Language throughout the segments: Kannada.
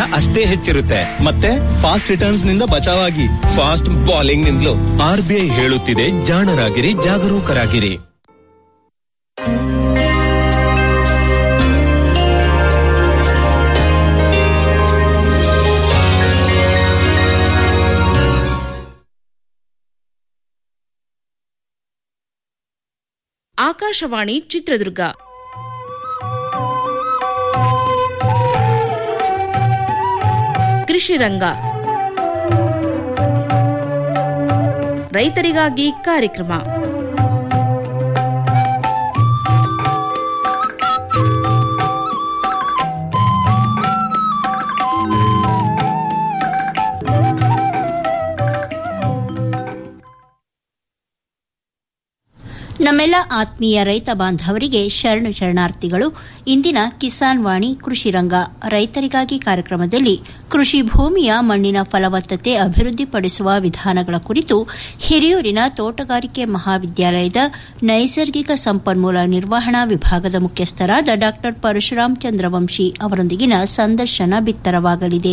ಅಷ್ಟೇ ಹೆಚ್ಚಿರುತ್ತೆ ಮತ್ತೆ ಫಾಸ್ಟ್ ರಿಟರ್ನ್ಸ್ ನಿಂದ ಬಚಾವಾಗಿ ಫಾಸ್ಟ್ ಬಾಲಿಂಗ್ ನಿಂದಲೂ ಆರ್ ಬಿ ಐ ಹೇಳುತ್ತಿದೆ ಜಾಣರಾಗಿರಿ ಜಾಗರೂಕರಾಗಿರಿ ಆಕಾಶವಾಣಿ ಚಿತ್ರದುರ್ಗ ಕೃಷಿ ರಂಗ ರೈತರಿಗಾಗಿ ಕಾರ್ಯಕ್ರಮ ನಮ್ಮೆಲ್ಲ ಆತ್ಮೀಯ ರೈತ ಬಾಂಧವರಿಗೆ ಶರಣು ಶರಣಾರ್ಥಿಗಳು ಇಂದಿನ ಕಿಸಾನ್ ವಾಣಿ ಕೃಷಿ ರಂಗ ರೈತರಿಗಾಗಿ ಕಾರ್ಯಕ್ರಮದಲ್ಲಿ ಕೃಷಿ ಭೂಮಿಯ ಮಣ್ಣಿನ ಫಲವತ್ತತೆ ಅಭಿವೃದ್ಧಿಪಡಿಸುವ ವಿಧಾನಗಳ ಕುರಿತು ಹಿರಿಯೂರಿನ ತೋಟಗಾರಿಕೆ ಮಹಾವಿದ್ಯಾಲಯದ ನೈಸರ್ಗಿಕ ಸಂಪನ್ಮೂಲ ನಿರ್ವಹಣಾ ವಿಭಾಗದ ಮುಖ್ಯಸ್ಥರಾದ ಡಾ ಪರಶುರಾಮ್ ಚಂದ್ರವಂಶಿ ಅವರೊಂದಿಗಿನ ಸಂದರ್ಶನ ಬಿತ್ತರವಾಗಲಿದೆ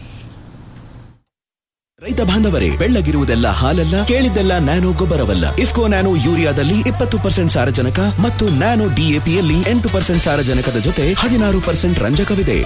ರೈತ ಬಾಂಧವರೇ ಬೆಳ್ಳಗಿರುವುದೆಲ್ಲ ಹಾಲಲ್ಲ ಕೇಳಿದ್ದೆಲ್ಲ ನ್ಯಾನೋ ಗೊಬ್ಬರವಲ್ಲ ಇಫ್ಕೋ ನ್ಯಾನೋ ಯೂರಿಯಾದಲ್ಲಿ ಇಪ್ಪತ್ತು ಪರ್ಸೆಂಟ್ ಸಾರಜನಕ ಮತ್ತು ನ್ಯಾನೋ ಡಿಎಪಿಯಲ್ಲಿ ಎಂಟು ಪರ್ಸೆಂಟ್ ಸಾರಜನಕದ ಜೊತೆ ಹದಿನಾರು ಪರ್ಸೆಂಟ್ ರಂಜಕವಿದೆ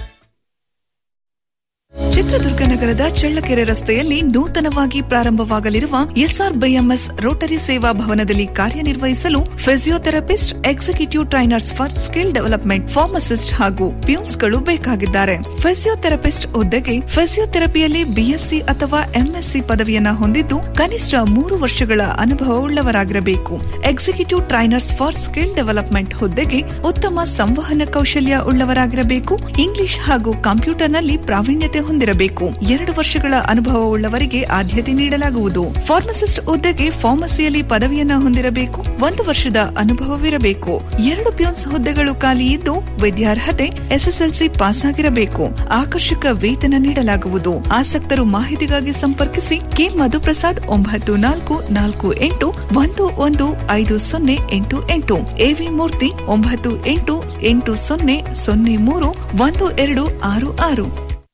ಚಿತ್ರದುರ್ಗ ನಗರದ ಚಳ್ಳಕೆರೆ ರಸ್ತೆಯಲ್ಲಿ ನೂತನವಾಗಿ ಪ್ರಾರಂಭವಾಗಲಿರುವ ಎಸ್ಆರ್ ಬಿಎಂಎಸ್ ರೋಟರಿ ಸೇವಾ ಭವನದಲ್ಲಿ ಕಾರ್ಯನಿರ್ವಹಿಸಲು physiotherapist executive trainers for skill development pharmacist ಹಾಗೂ ಪ್ಯೂನ್ಸ್ಗಳು ಬೇಕಾಗಿದ್ದಾರೆ ಫಿಸಿಯೋಥೆರಪಿಸ್ಟ್ ಹುದ್ದೆಗೆ ಫಿಸಿಯೋಥೆರಪಿಯಲ್ಲಿ ಬಿಎಸ್ಸಿ ಅಥವಾ ಎಂಎಸ್ಸಿ ಪದವಿಯನ್ನ ಹೊಂದಿದ್ದು ಕನಿಷ್ಠ ಮೂರು ವರ್ಷಗಳ ಅನುಭವವುಳ್ಳವರಾಗಿರಬೇಕು executive trainers for skill development ಹುದ್ದೆಗೆ ಉತ್ತಮ ಸಂವಹನ ಕೌಶಲ್ಯ ಉಳ್ಳವರಾಗಿರಬೇಕು ಇಂಗ್ಲಿಷ್ ಹಾಗೂ ಕಂಪ್ಯೂಟರ್ನಲ್ಲಿ ಪ್ರಾವೀಣ್ಯತೆ ಹೊಂದಿರಬೇಕು ಎರಡು ವರ್ಷಗಳ ಅನುಭವವುಳ್ಳವರಿಗೆ ಆದ್ಯತೆ ನೀಡಲಾಗುವುದು ಫಾರ್ಮಸಿಸ್ಟ್ ಹುದ್ದೆಗೆ ಫಾರ್ಮಸಿಯಲ್ಲಿ ಪದವಿಯನ್ನ ಹೊಂದಿರಬೇಕು ಒಂದು ವರ್ಷದ ಅನುಭವವಿರಬೇಕು ಎರಡು ಪ್ಯೂನ್ಸ್ ಹುದ್ದೆಗಳು ಖಾಲಿ ಇದ್ದು ವಿದ್ಯಾರ್ಹತೆ ಎಸ್ಎಸ್ಎಲ್ಸಿ ಪಾಸ್ ಆಗಿರಬೇಕು ಆಕರ್ಷಕ ವೇತನ ನೀಡಲಾಗುವುದು ಆಸಕ್ತರು ಮಾಹಿತಿಗಾಗಿ ಸಂಪರ್ಕಿಸಿ ಕೆ ಮಧುಪ್ರಸಾದ್ ಒಂಬತ್ತು ನಾಲ್ಕು ನಾಲ್ಕು ಎಂಟು ಒಂದು ಒಂದು ಐದು ಸೊನ್ನೆ ಎಂಟು ಎಂಟು ಎವಿ ಮೂರ್ತಿ ಒಂಬತ್ತು ಎಂಟು ಎಂಟು ಸೊನ್ನೆ ಸೊನ್ನೆ ಮೂರು ಒಂದು ಎರಡು ಆರು ಆರು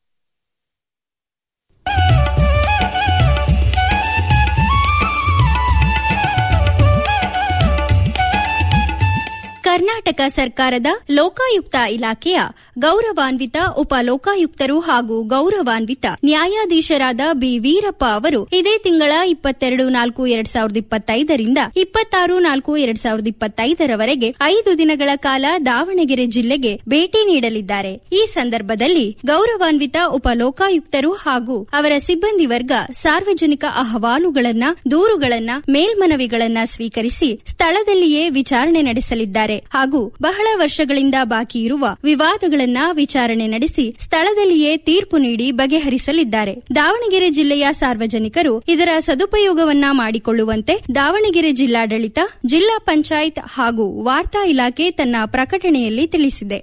ಕರ್ನಾಟಕ ಸರ್ಕಾರದ ಲೋಕಾಯುಕ್ತ ಇಲಾಖೆಯ ಗೌರವಾನ್ವಿತ ಉಪ ಲೋಕಾಯುಕ್ತರು ಹಾಗೂ ಗೌರವಾನ್ವಿತ ನ್ಯಾಯಾಧೀಶರಾದ ಬಿ ವೀರಪ್ಪ ಅವರು ಇದೇ ತಿಂಗಳ ಇಪ್ಪತ್ತೆರಡು ನಾಲ್ಕು ಎರಡ್ ಸಾವಿರದ ಇಪ್ಪತ್ತೈದರಿಂದ ಇಪ್ಪತ್ತಾರು ನಾಲ್ಕು ಎರಡ್ ಸಾವಿರದ ಇಪ್ಪತ್ತೈದರವರೆಗೆ ಐದು ದಿನಗಳ ಕಾಲ ದಾವಣಗೆರೆ ಜಿಲ್ಲೆಗೆ ಭೇಟಿ ನೀಡಲಿದ್ದಾರೆ ಈ ಸಂದರ್ಭದಲ್ಲಿ ಗೌರವಾನ್ವಿತ ಉಪ ಲೋಕಾಯುಕ್ತರು ಹಾಗೂ ಅವರ ಸಿಬ್ಬಂದಿ ವರ್ಗ ಸಾರ್ವಜನಿಕ ಅಹವಾಲುಗಳನ್ನ ದೂರುಗಳನ್ನ ಮೇಲ್ಮನವಿಗಳನ್ನ ಸ್ವೀಕರಿಸಿ ಸ್ಥಳದಲ್ಲಿಯೇ ವಿಚಾರಣೆ ನಡೆಸಲಿದ್ದಾರೆ ಹಾಗೂ ಬಹಳ ವರ್ಷಗಳಿಂದ ಬಾಕಿ ಇರುವ ವಿವಾದಗಳನ್ನ ವಿಚಾರಣೆ ನಡೆಸಿ ಸ್ಥಳದಲ್ಲಿಯೇ ತೀರ್ಪು ನೀಡಿ ಬಗೆಹರಿಸಲಿದ್ದಾರೆ ದಾವಣಗೆರೆ ಜಿಲ್ಲೆಯ ಸಾರ್ವಜನಿಕರು ಇದರ ಸದುಪಯೋಗವನ್ನ ಮಾಡಿಕೊಳ್ಳುವಂತೆ ದಾವಣಗೆರೆ ಜಿಲ್ಲಾಡಳಿತ ಜಿಲ್ಲಾ ಪಂಚಾಯತ್ ಹಾಗೂ ವಾರ್ತಾ ಇಲಾಖೆ ತನ್ನ ಪ್ರಕಟಣೆಯಲ್ಲಿ ತಿಳಿಸಿದೆ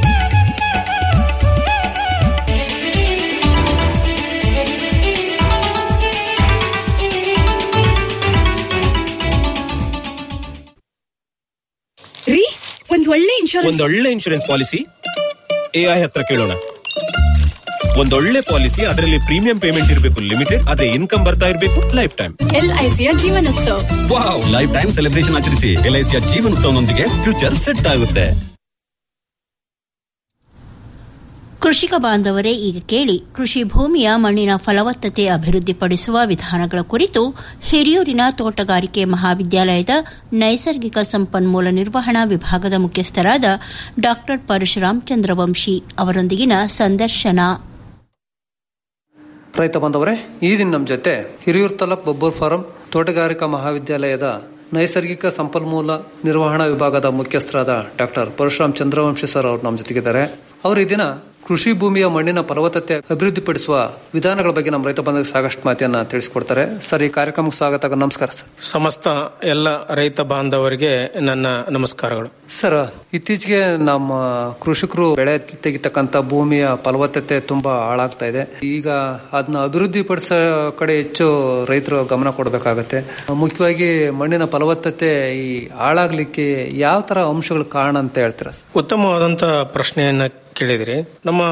ರೀ ಒಂದ್ ಒಳ್ಳೆ ಇನ್ಶೂರೆನ್ಸ್ ಒಂದೊಳ್ಳೆ ಇನ್ಶೂರೆನ್ಸ್ ಪಾಲಿಸಿ ಎಐ ಹತ್ರ ಕೇಳೋಣ ಒಂದೊಳ್ಳೆ ಪಾಲಿಸಿ ಅದರಲ್ಲಿ ಪ್ರೀಮಿಯಂ ಪೇಮೆಂಟ್ ಇರಬೇಕು ಲಿಮಿಟೆಡ್ ಅದೇ ಇನ್ಕಮ್ ಬರ್ತಾ ಇರಬೇಕು ಲೈಫ್ ಟೈಮ್ ಎಲ್ಐಸಿಯ ಜೀವನೋತ್ಸವ ವಾವ್ ಲೈಫ್ ಟೈಮ್ ಸೆಲೆಬ್ರೇಷನ್ ಆಚರಿಸಿ ಎಲ್ಐಸಿಯ ಜೀವನೋತ್ಸವನೊಂದಿಗೆ ಫ್ಯೂಚರ್ ಸೆಟ್ ಆಗುತ್ತೆ ಕೃಷಿಕ ಬಾಂಧವರೇ ಈಗ ಕೇಳಿ ಕೃಷಿ ಭೂಮಿಯ ಮಣ್ಣಿನ ಫಲವತ್ತತೆ ಅಭಿವೃದ್ಧಿಪಡಿಸುವ ವಿಧಾನಗಳ ಕುರಿತು ಹಿರಿಯೂರಿನ ತೋಟಗಾರಿಕೆ ಮಹಾವಿದ್ಯಾಲಯದ ನೈಸರ್ಗಿಕ ಸಂಪನ್ಮೂಲ ನಿರ್ವಹಣಾ ವಿಭಾಗದ ಮುಖ್ಯಸ್ಥರಾದ ಡಾ ಪರಶುರಾಮ್ ಚಂದ್ರವಂಶಿ ಅವರೊಂದಿಗಿನ ಸಂದರ್ಶನ ರೈತ ಬಾಂಧವರೇ ಈ ದಿನ ನಮ್ಮ ಜೊತೆ ಹಿರಿಯೂರು ತಾಲೂಕ್ ಬೊಬ್ಬೂರ್ ಫಾರಂ ತೋಟಗಾರಿಕಾ ಮಹಾವಿದ್ಯಾಲಯದ ನೈಸರ್ಗಿಕ ಸಂಪನ್ಮೂಲ ನಿರ್ವಹಣಾ ವಿಭಾಗದ ಮುಖ್ಯಸ್ಥರಾದ ಡಾಕ್ಟರ್ ಪರಶುರಾಮ್ ಚಂದ್ರವಂಶಿ ಸರ್ ಅವರು ನಮ್ಮ ಜೊತೆಗಿದ್ದಾರೆ ಅವರು ಈ ದಿನ ಕೃಷಿ ಭೂಮಿಯ ಮಣ್ಣಿನ ಫಲವತ್ತತೆ ಅಭಿವೃದ್ಧಿಪಡಿಸುವ ವಿಧಾನಗಳ ಬಗ್ಗೆ ನಮ್ಮ ರೈತ ಬಂಧುಗಳಿಗೆ ಸಾಕಷ್ಟು ಮಾಹಿತಿಯನ್ನ ತಿಳಿಸಿಕೊಡ್ತಾರೆ ಸರ್ ಈ ಕಾರ್ಯಕ್ರಮಕ್ಕೆ ಸ್ವಾಗತ ನಮಸ್ಕಾರ ಸರ್ ಸಮಸ್ತ ಎಲ್ಲ ರೈತ ಬಾಂಧವರಿಗೆ ನನ್ನ ನಮಸ್ಕಾರಗಳು ಸರ್ ಇತ್ತೀಚೆಗೆ ನಮ್ಮ ಕೃಷಿಕರು ಬೆಳೆ ತೆಗಿತಕ್ಕಂತ ಭೂಮಿಯ ಫಲವತ್ತತೆ ತುಂಬಾ ಹಾಳಾಗ್ತಾ ಇದೆ ಈಗ ಅದನ್ನ ಅಭಿವೃದ್ಧಿ ಪಡಿಸೋ ಕಡೆ ಹೆಚ್ಚು ರೈತರು ಗಮನ ಕೊಡಬೇಕಾಗತ್ತೆ ಮುಖ್ಯವಾಗಿ ಮಣ್ಣಿನ ಫಲವತ್ತತೆ ಈ ಹಾಳಾಗ್ಲಿಕ್ಕೆ ಯಾವ ತರ ಅಂಶಗಳು ಕಾರಣ ಅಂತ ಹೇಳ್ತೀರಾ ಸರ್? ಉತ್ತಮವಾದಂತ ಪ್ರಶ್ನೆಯನ್ನ ಕೇಳಿದಿರಿ ನಮ್ಮ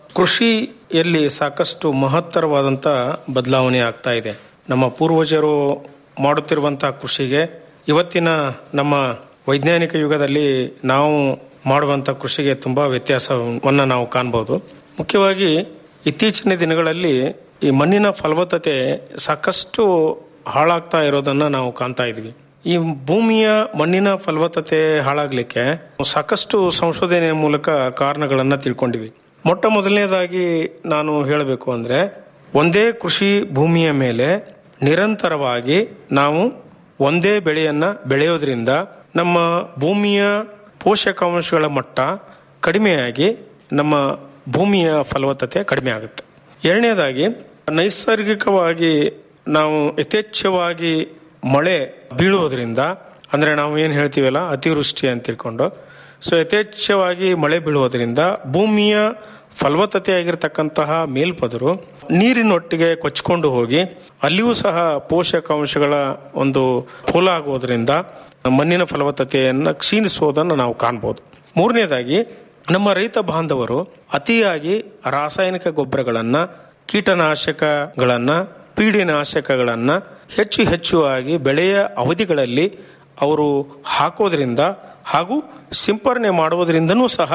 ಕೃಷಿಯಲ್ಲಿ ಸಾಕಷ್ಟು ಮಹತ್ತರವಾದಂಥ ಬದಲಾವಣೆ ಆಗ್ತಾ ಇದೆ ನಮ್ಮ ಪೂರ್ವಜರು ಮಾಡುತ್ತಿರುವಂತಹ ಕೃಷಿಗೆ ಇವತ್ತಿನ ನಮ್ಮ ವೈಜ್ಞಾನಿಕ ಯುಗದಲ್ಲಿ ನಾವು ಮಾಡುವಂಥ ಕೃಷಿಗೆ ತುಂಬ ವ್ಯತ್ಯಾಸವನ್ನು ನಾವು ಕಾಣ್ಬೋದು ಮುಖ್ಯವಾಗಿ ಇತ್ತೀಚಿನ ದಿನಗಳಲ್ಲಿ ಈ ಮಣ್ಣಿನ ಫಲವತ್ತತೆ ಸಾಕಷ್ಟು ಹಾಳಾಗ್ತಾ ಇರೋದನ್ನ ನಾವು ಕಾಣ್ತಾ ಇದ್ವಿ ಈ ಭೂಮಿಯ ಮಣ್ಣಿನ ಫಲವತ್ತತೆ ಹಾಳಾಗ್ಲಿಕ್ಕೆ ಸಾಕಷ್ಟು ಸಂಶೋಧನೆಯ ಮೂಲಕ ಕಾರಣಗಳನ್ನ ತಿಳ್ಕೊಂಡಿವಿ ಮೊಟ್ಟ ಮೊದಲನೇದಾಗಿ ನಾನು ಹೇಳಬೇಕು ಅಂದ್ರೆ ಒಂದೇ ಕೃಷಿ ಭೂಮಿಯ ಮೇಲೆ ನಿರಂತರವಾಗಿ ನಾವು ಒಂದೇ ಬೆಳೆಯನ್ನ ಬೆಳೆಯೋದ್ರಿಂದ ನಮ್ಮ ಭೂಮಿಯ ಪೋಷಕಾಂಶಗಳ ಮಟ್ಟ ಕಡಿಮೆಯಾಗಿ ನಮ್ಮ ಭೂಮಿಯ ಫಲವತ್ತತೆ ಕಡಿಮೆ ಆಗುತ್ತೆ ಎರಡನೇದಾಗಿ ನೈಸರ್ಗಿಕವಾಗಿ ನಾವು ಯಥೇಚ್ಛವಾಗಿ ಮಳೆ ಬೀಳುವುದರಿಂದ ಅಂದ್ರೆ ನಾವು ಏನು ಹೇಳ್ತೀವಲ್ಲ ಅತಿವೃಷ್ಟಿ ಅಂತ ತಿಳ್ಕೊಂಡು ಸೊ ಯಥೇಚ್ಛವಾಗಿ ಮಳೆ ಬೀಳುವುದರಿಂದ ಭೂಮಿಯ ಫಲವತ್ತತೆಯಾಗಿರ್ತಕ್ಕಂತಹ ಮೇಲ್ಪದರು ನೀರಿನೊಟ್ಟಿಗೆ ಕೊಚ್ಕೊಂಡು ಹೋಗಿ ಅಲ್ಲಿಯೂ ಸಹ ಪೋಷಕಾಂಶಗಳ ಒಂದು ಪೋಲಾಗುವುದರಿಂದ ಮಣ್ಣಿನ ಫಲವತ್ತತೆಯನ್ನು ಕ್ಷೀಣಿಸುವುದನ್ನು ನಾವು ಕಾಣ್ಬೋದು ಮೂರನೇದಾಗಿ ನಮ್ಮ ರೈತ ಬಾಂಧವರು ಅತಿಯಾಗಿ ರಾಸಾಯನಿಕ ಗೊಬ್ಬರಗಳನ್ನ ಕೀಟನಾಶಕಗಳನ್ನ ಪೀಡಿನಾಶಕಗಳನ್ನ ಹೆಚ್ಚು ಹೆಚ್ಚು ಆಗಿ ಬೆಳೆಯ ಅವಧಿಗಳಲ್ಲಿ ಅವರು ಹಾಕೋದ್ರಿಂದ ಹಾಗೂ ಸಿಂಪರಣೆ ಮಾಡುವುದರಿಂದನೂ ಸಹ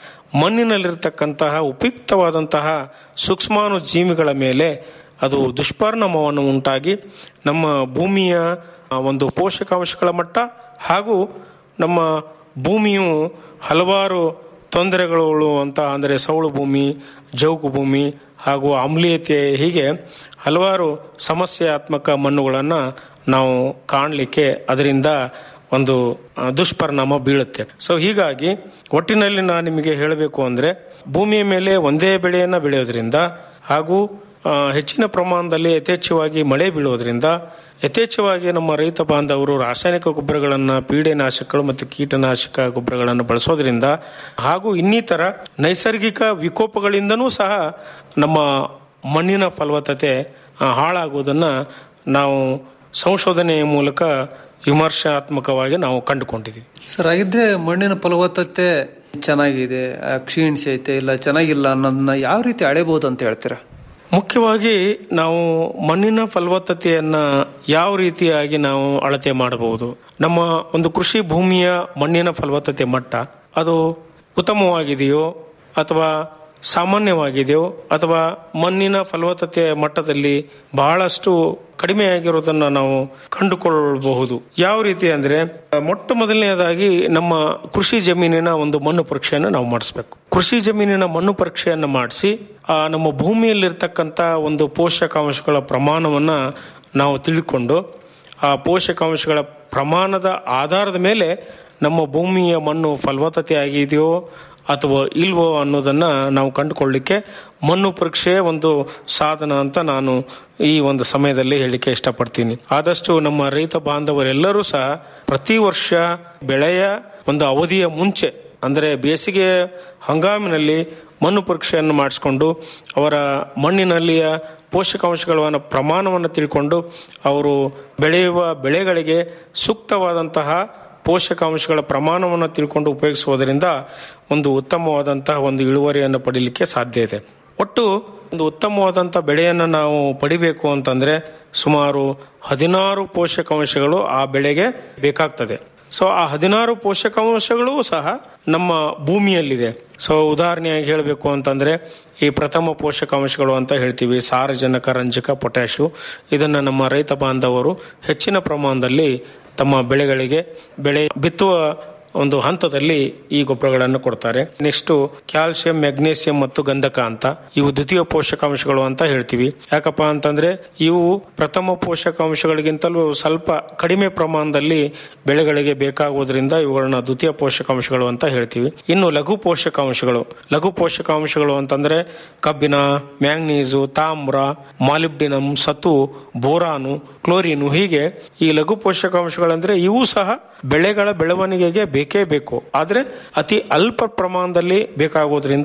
ಮಣ್ಣಿನಲ್ಲಿರ್ತಕ್ಕಂತಹ ಉಪಯುಕ್ತವಾದಂತಹ ಸೂಕ್ಷ್ಮಾಣು ಜೀವಿಗಳ ಮೇಲೆ ಅದು ದುಷ್ಪರಿಣಾಮವನ್ನು ಉಂಟಾಗಿ ನಮ್ಮ ಭೂಮಿಯ ಒಂದು ಪೋಷಕಾಂಶಗಳ ಮಟ್ಟ ಹಾಗೂ ನಮ್ಮ ಭೂಮಿಯು ಹಲವಾರು ತೊಂದರೆಗಳು ಅಂತ ಅಂದರೆ ಸೌಳು ಭೂಮಿ ಜೌಗು ಭೂಮಿ ಹಾಗೂ ಆಮ್ಲೀಯತೆ ಹೀಗೆ ಹಲವಾರು ಸಮಸ್ಯಾತ್ಮಕ ಮಣ್ಣುಗಳನ್ನು ನಾವು ಕಾಣಲಿಕ್ಕೆ ಅದರಿಂದ ಒಂದು ದುಷ್ಪರಿಣಾಮ ಬೀಳುತ್ತೆ ಸೊ ಹೀಗಾಗಿ ಒಟ್ಟಿನಲ್ಲಿ ನಾನು ನಿಮಗೆ ಹೇಳಬೇಕು ಅಂದ್ರೆ ಭೂಮಿಯ ಮೇಲೆ ಒಂದೇ ಬೆಳೆಯನ್ನು ಬೆಳೆಯೋದ್ರಿಂದ ಹಾಗೂ ಹೆಚ್ಚಿನ ಪ್ರಮಾಣದಲ್ಲಿ ಯಥೇಚ್ಛವಾಗಿ ಮಳೆ ಬೀಳುವುದರಿಂದ ಯಥೇಚ್ಛವಾಗಿ ನಮ್ಮ ರೈತ ಬಾಂಧವರು ರಾಸಾಯನಿಕ ಗೊಬ್ಬರಗಳನ್ನು ಪೀಡೆನಾಶಕಗಳು ಮತ್ತು ಕೀಟನಾಶಕ ಗೊಬ್ಬರಗಳನ್ನು ಬಳಸೋದ್ರಿಂದ ಹಾಗೂ ಇನ್ನಿತರ ನೈಸರ್ಗಿಕ ವಿಕೋಪಗಳಿಂದನೂ ಸಹ ನಮ್ಮ ಮಣ್ಣಿನ ಫಲವತ್ತತೆ ಹಾಳಾಗುವುದನ್ನು ನಾವು ಸಂಶೋಧನೆಯ ಮೂಲಕ ವಿಮರ್ಶಾತ್ಮಕವಾಗಿ ನಾವು ಕಂಡುಕೊಂಡಿದ್ದೀವಿ ಸರ್ ಹಾಗಿದ್ರೆ ಮಣ್ಣಿನ ಫಲವತ್ತತೆ ಚೆನ್ನಾಗಿದೆ ಕ್ಷೀಣಿಸೈತೆ ಇಲ್ಲ ಚೆನ್ನಾಗಿಲ್ಲ ಅನ್ನೋದನ್ನ ಯಾವ ರೀತಿ ಅಳೆಬಹುದು ಅಂತ ಹೇಳ್ತೀರಾ ಮುಖ್ಯವಾಗಿ ನಾವು ಮಣ್ಣಿನ ಫಲವತ್ತತೆಯನ್ನ ಯಾವ ರೀತಿಯಾಗಿ ನಾವು ಅಳತೆ ಮಾಡಬಹುದು ನಮ್ಮ ಒಂದು ಕೃಷಿ ಭೂಮಿಯ ಮಣ್ಣಿನ ಫಲವತ್ತತೆ ಮಟ್ಟ ಅದು ಉತ್ತಮವಾಗಿದೆಯೋ ಅಥವಾ ಸಾಮಾನ್ಯವಾಗಿದೆಯೋ ಅಥವಾ ಮಣ್ಣಿನ ಫಲವತ್ತತೆ ಮಟ್ಟದಲ್ಲಿ ಬಹಳಷ್ಟು ಕಡಿಮೆಯಾಗಿರೋದನ್ನ ನಾವು ಕಂಡುಕೊಳ್ಳಬಹುದು ಯಾವ ರೀತಿ ಅಂದ್ರೆ ಮೊಟ್ಟ ಮೊದಲನೆಯದಾಗಿ ನಮ್ಮ ಕೃಷಿ ಜಮೀನಿನ ಒಂದು ಮಣ್ಣು ಪರೀಕ್ಷೆಯನ್ನು ನಾವು ಮಾಡಿಸ್ಬೇಕು ಕೃಷಿ ಜಮೀನಿನ ಮಣ್ಣು ಪರೀಕ್ಷೆಯನ್ನು ಮಾಡಿಸಿ ಆ ನಮ್ಮ ಭೂಮಿಯಲ್ಲಿರ್ತಕ್ಕಂಥ ಒಂದು ಪೋಷಕಾಂಶಗಳ ಪ್ರಮಾಣವನ್ನ ನಾವು ತಿಳ್ಕೊಂಡು ಆ ಪೋಷಕಾಂಶಗಳ ಪ್ರಮಾಣದ ಆಧಾರದ ಮೇಲೆ ನಮ್ಮ ಭೂಮಿಯ ಮಣ್ಣು ಫಲವತ್ತತೆ ಆಗಿದೆಯೋ ಅಥವಾ ಇಲ್ವೋ ಅನ್ನೋದನ್ನ ನಾವು ಕಂಡುಕೊಳ್ಳಿಕ್ಕೆ ಮಣ್ಣು ಪರೀಕ್ಷೆ ಒಂದು ಸಾಧನ ಅಂತ ನಾನು ಈ ಒಂದು ಸಮಯದಲ್ಲಿ ಹೇಳಲಿಕ್ಕೆ ಇಷ್ಟಪಡ್ತೀನಿ ಆದಷ್ಟು ನಮ್ಮ ರೈತ ಬಾಂಧವರೆಲ್ಲರೂ ಸಹ ಪ್ರತಿ ವರ್ಷ ಬೆಳೆಯ ಒಂದು ಅವಧಿಯ ಮುಂಚೆ ಅಂದರೆ ಬೇಸಿಗೆ ಹಂಗಾಮಿನಲ್ಲಿ ಮಣ್ಣು ಪರೀಕ್ಷೆಯನ್ನು ಮಾಡಿಸ್ಕೊಂಡು ಅವರ ಮಣ್ಣಿನಲ್ಲಿಯ ಪೋಷಕಾಂಶಗಳ ಪ್ರಮಾಣವನ್ನು ತಿಳ್ಕೊಂಡು ಅವರು ಬೆಳೆಯುವ ಬೆಳೆಗಳಿಗೆ ಸೂಕ್ತವಾದಂತಹ ಪೋಷಕಾಂಶಗಳ ಪ್ರಮಾಣವನ್ನು ತಿಳ್ಕೊಂಡು ಉಪಯೋಗಿಸುವುದರಿಂದ ಒಂದು ಉತ್ತಮವಾದಂತಹ ಒಂದು ಇಳುವರಿಯನ್ನು ಪಡೀಲಿಕ್ಕೆ ಸಾಧ್ಯ ಇದೆ ಒಟ್ಟು ಒಂದು ಉತ್ತಮವಾದಂಥ ಬೆಳೆಯನ್ನು ನಾವು ಪಡಿಬೇಕು ಅಂತಂದ್ರೆ ಸುಮಾರು ಹದಿನಾರು ಪೋಷಕಾಂಶಗಳು ಆ ಬೆಳೆಗೆ ಬೇಕಾಗ್ತದೆ ಸೊ ಆ ಹದಿನಾರು ಪೋಷಕಾಂಶಗಳು ಸಹ ನಮ್ಮ ಭೂಮಿಯಲ್ಲಿದೆ ಸೊ ಉದಾಹರಣೆಯಾಗಿ ಹೇಳಬೇಕು ಅಂತಂದ್ರೆ ಈ ಪ್ರಥಮ ಪೋಷಕಾಂಶಗಳು ಅಂತ ಹೇಳ್ತೀವಿ ಸಾರಜನಕ ರಂಜಕ ಪೊಟ್ಯಾಶು ಇದನ್ನು ನಮ್ಮ ರೈತ ಬಾಂಧವರು ಹೆಚ್ಚಿನ ಪ್ರಮಾಣದಲ್ಲಿ ತಮ್ಮ ಬೆಳೆಗಳಿಗೆ ಬೆಳೆ ಬಿತ್ತುವ ಒಂದು ಹಂತದಲ್ಲಿ ಈ ಗೊಬ್ಬರಗಳನ್ನು ಕೊಡ್ತಾರೆ ನೆಕ್ಸ್ಟ್ ಕ್ಯಾಲ್ಸಿಯಂ ಮೆಗ್ನೀಸಿಯಂ ಮತ್ತು ಗಂಧಕ ಅಂತ ಇವು ದ್ವಿತೀಯ ಪೋಷಕಾಂಶಗಳು ಅಂತ ಹೇಳ್ತೀವಿ ಯಾಕಪ್ಪ ಅಂತಂದ್ರೆ ಇವು ಪ್ರಥಮ ಪೋಷಕಾಂಶಗಳಿಗಿಂತಲೂ ಸ್ವಲ್ಪ ಕಡಿಮೆ ಪ್ರಮಾಣದಲ್ಲಿ ಬೆಳೆಗಳಿಗೆ ಬೇಕಾಗುವುದರಿಂದ ಇವುಗಳನ್ನ ದ್ವಿತೀಯ ಪೋಷಕಾಂಶಗಳು ಅಂತ ಹೇಳ್ತೀವಿ ಇನ್ನು ಲಘು ಪೋಷಕಾಂಶಗಳು ಲಘು ಪೋಷಕಾಂಶಗಳು ಅಂತಂದ್ರೆ ಕಬ್ಬಿಣ ಮ್ಯಾಂಗ್ನೀಸು ತಾಮ್ರ ಮಾಲಿಬ್ಡಿನಮ್ ಸತು ಬೋರಾನು ಕ್ಲೋರಿನು ಹೀಗೆ ಈ ಲಘು ಪೋಷಕಾಂಶಗಳಂದ್ರೆ ಇವು ಸಹ ಬೆಳೆಗಳ ಬೆಳವಣಿಗೆಗೆ ಬೇಕೇ ಬೇಕು ಆದರೆ ಅತಿ ಅಲ್ಪ ಪ್ರಮಾಣದಲ್ಲಿ ಬೇಕಾಗೋದ್ರಿಂದ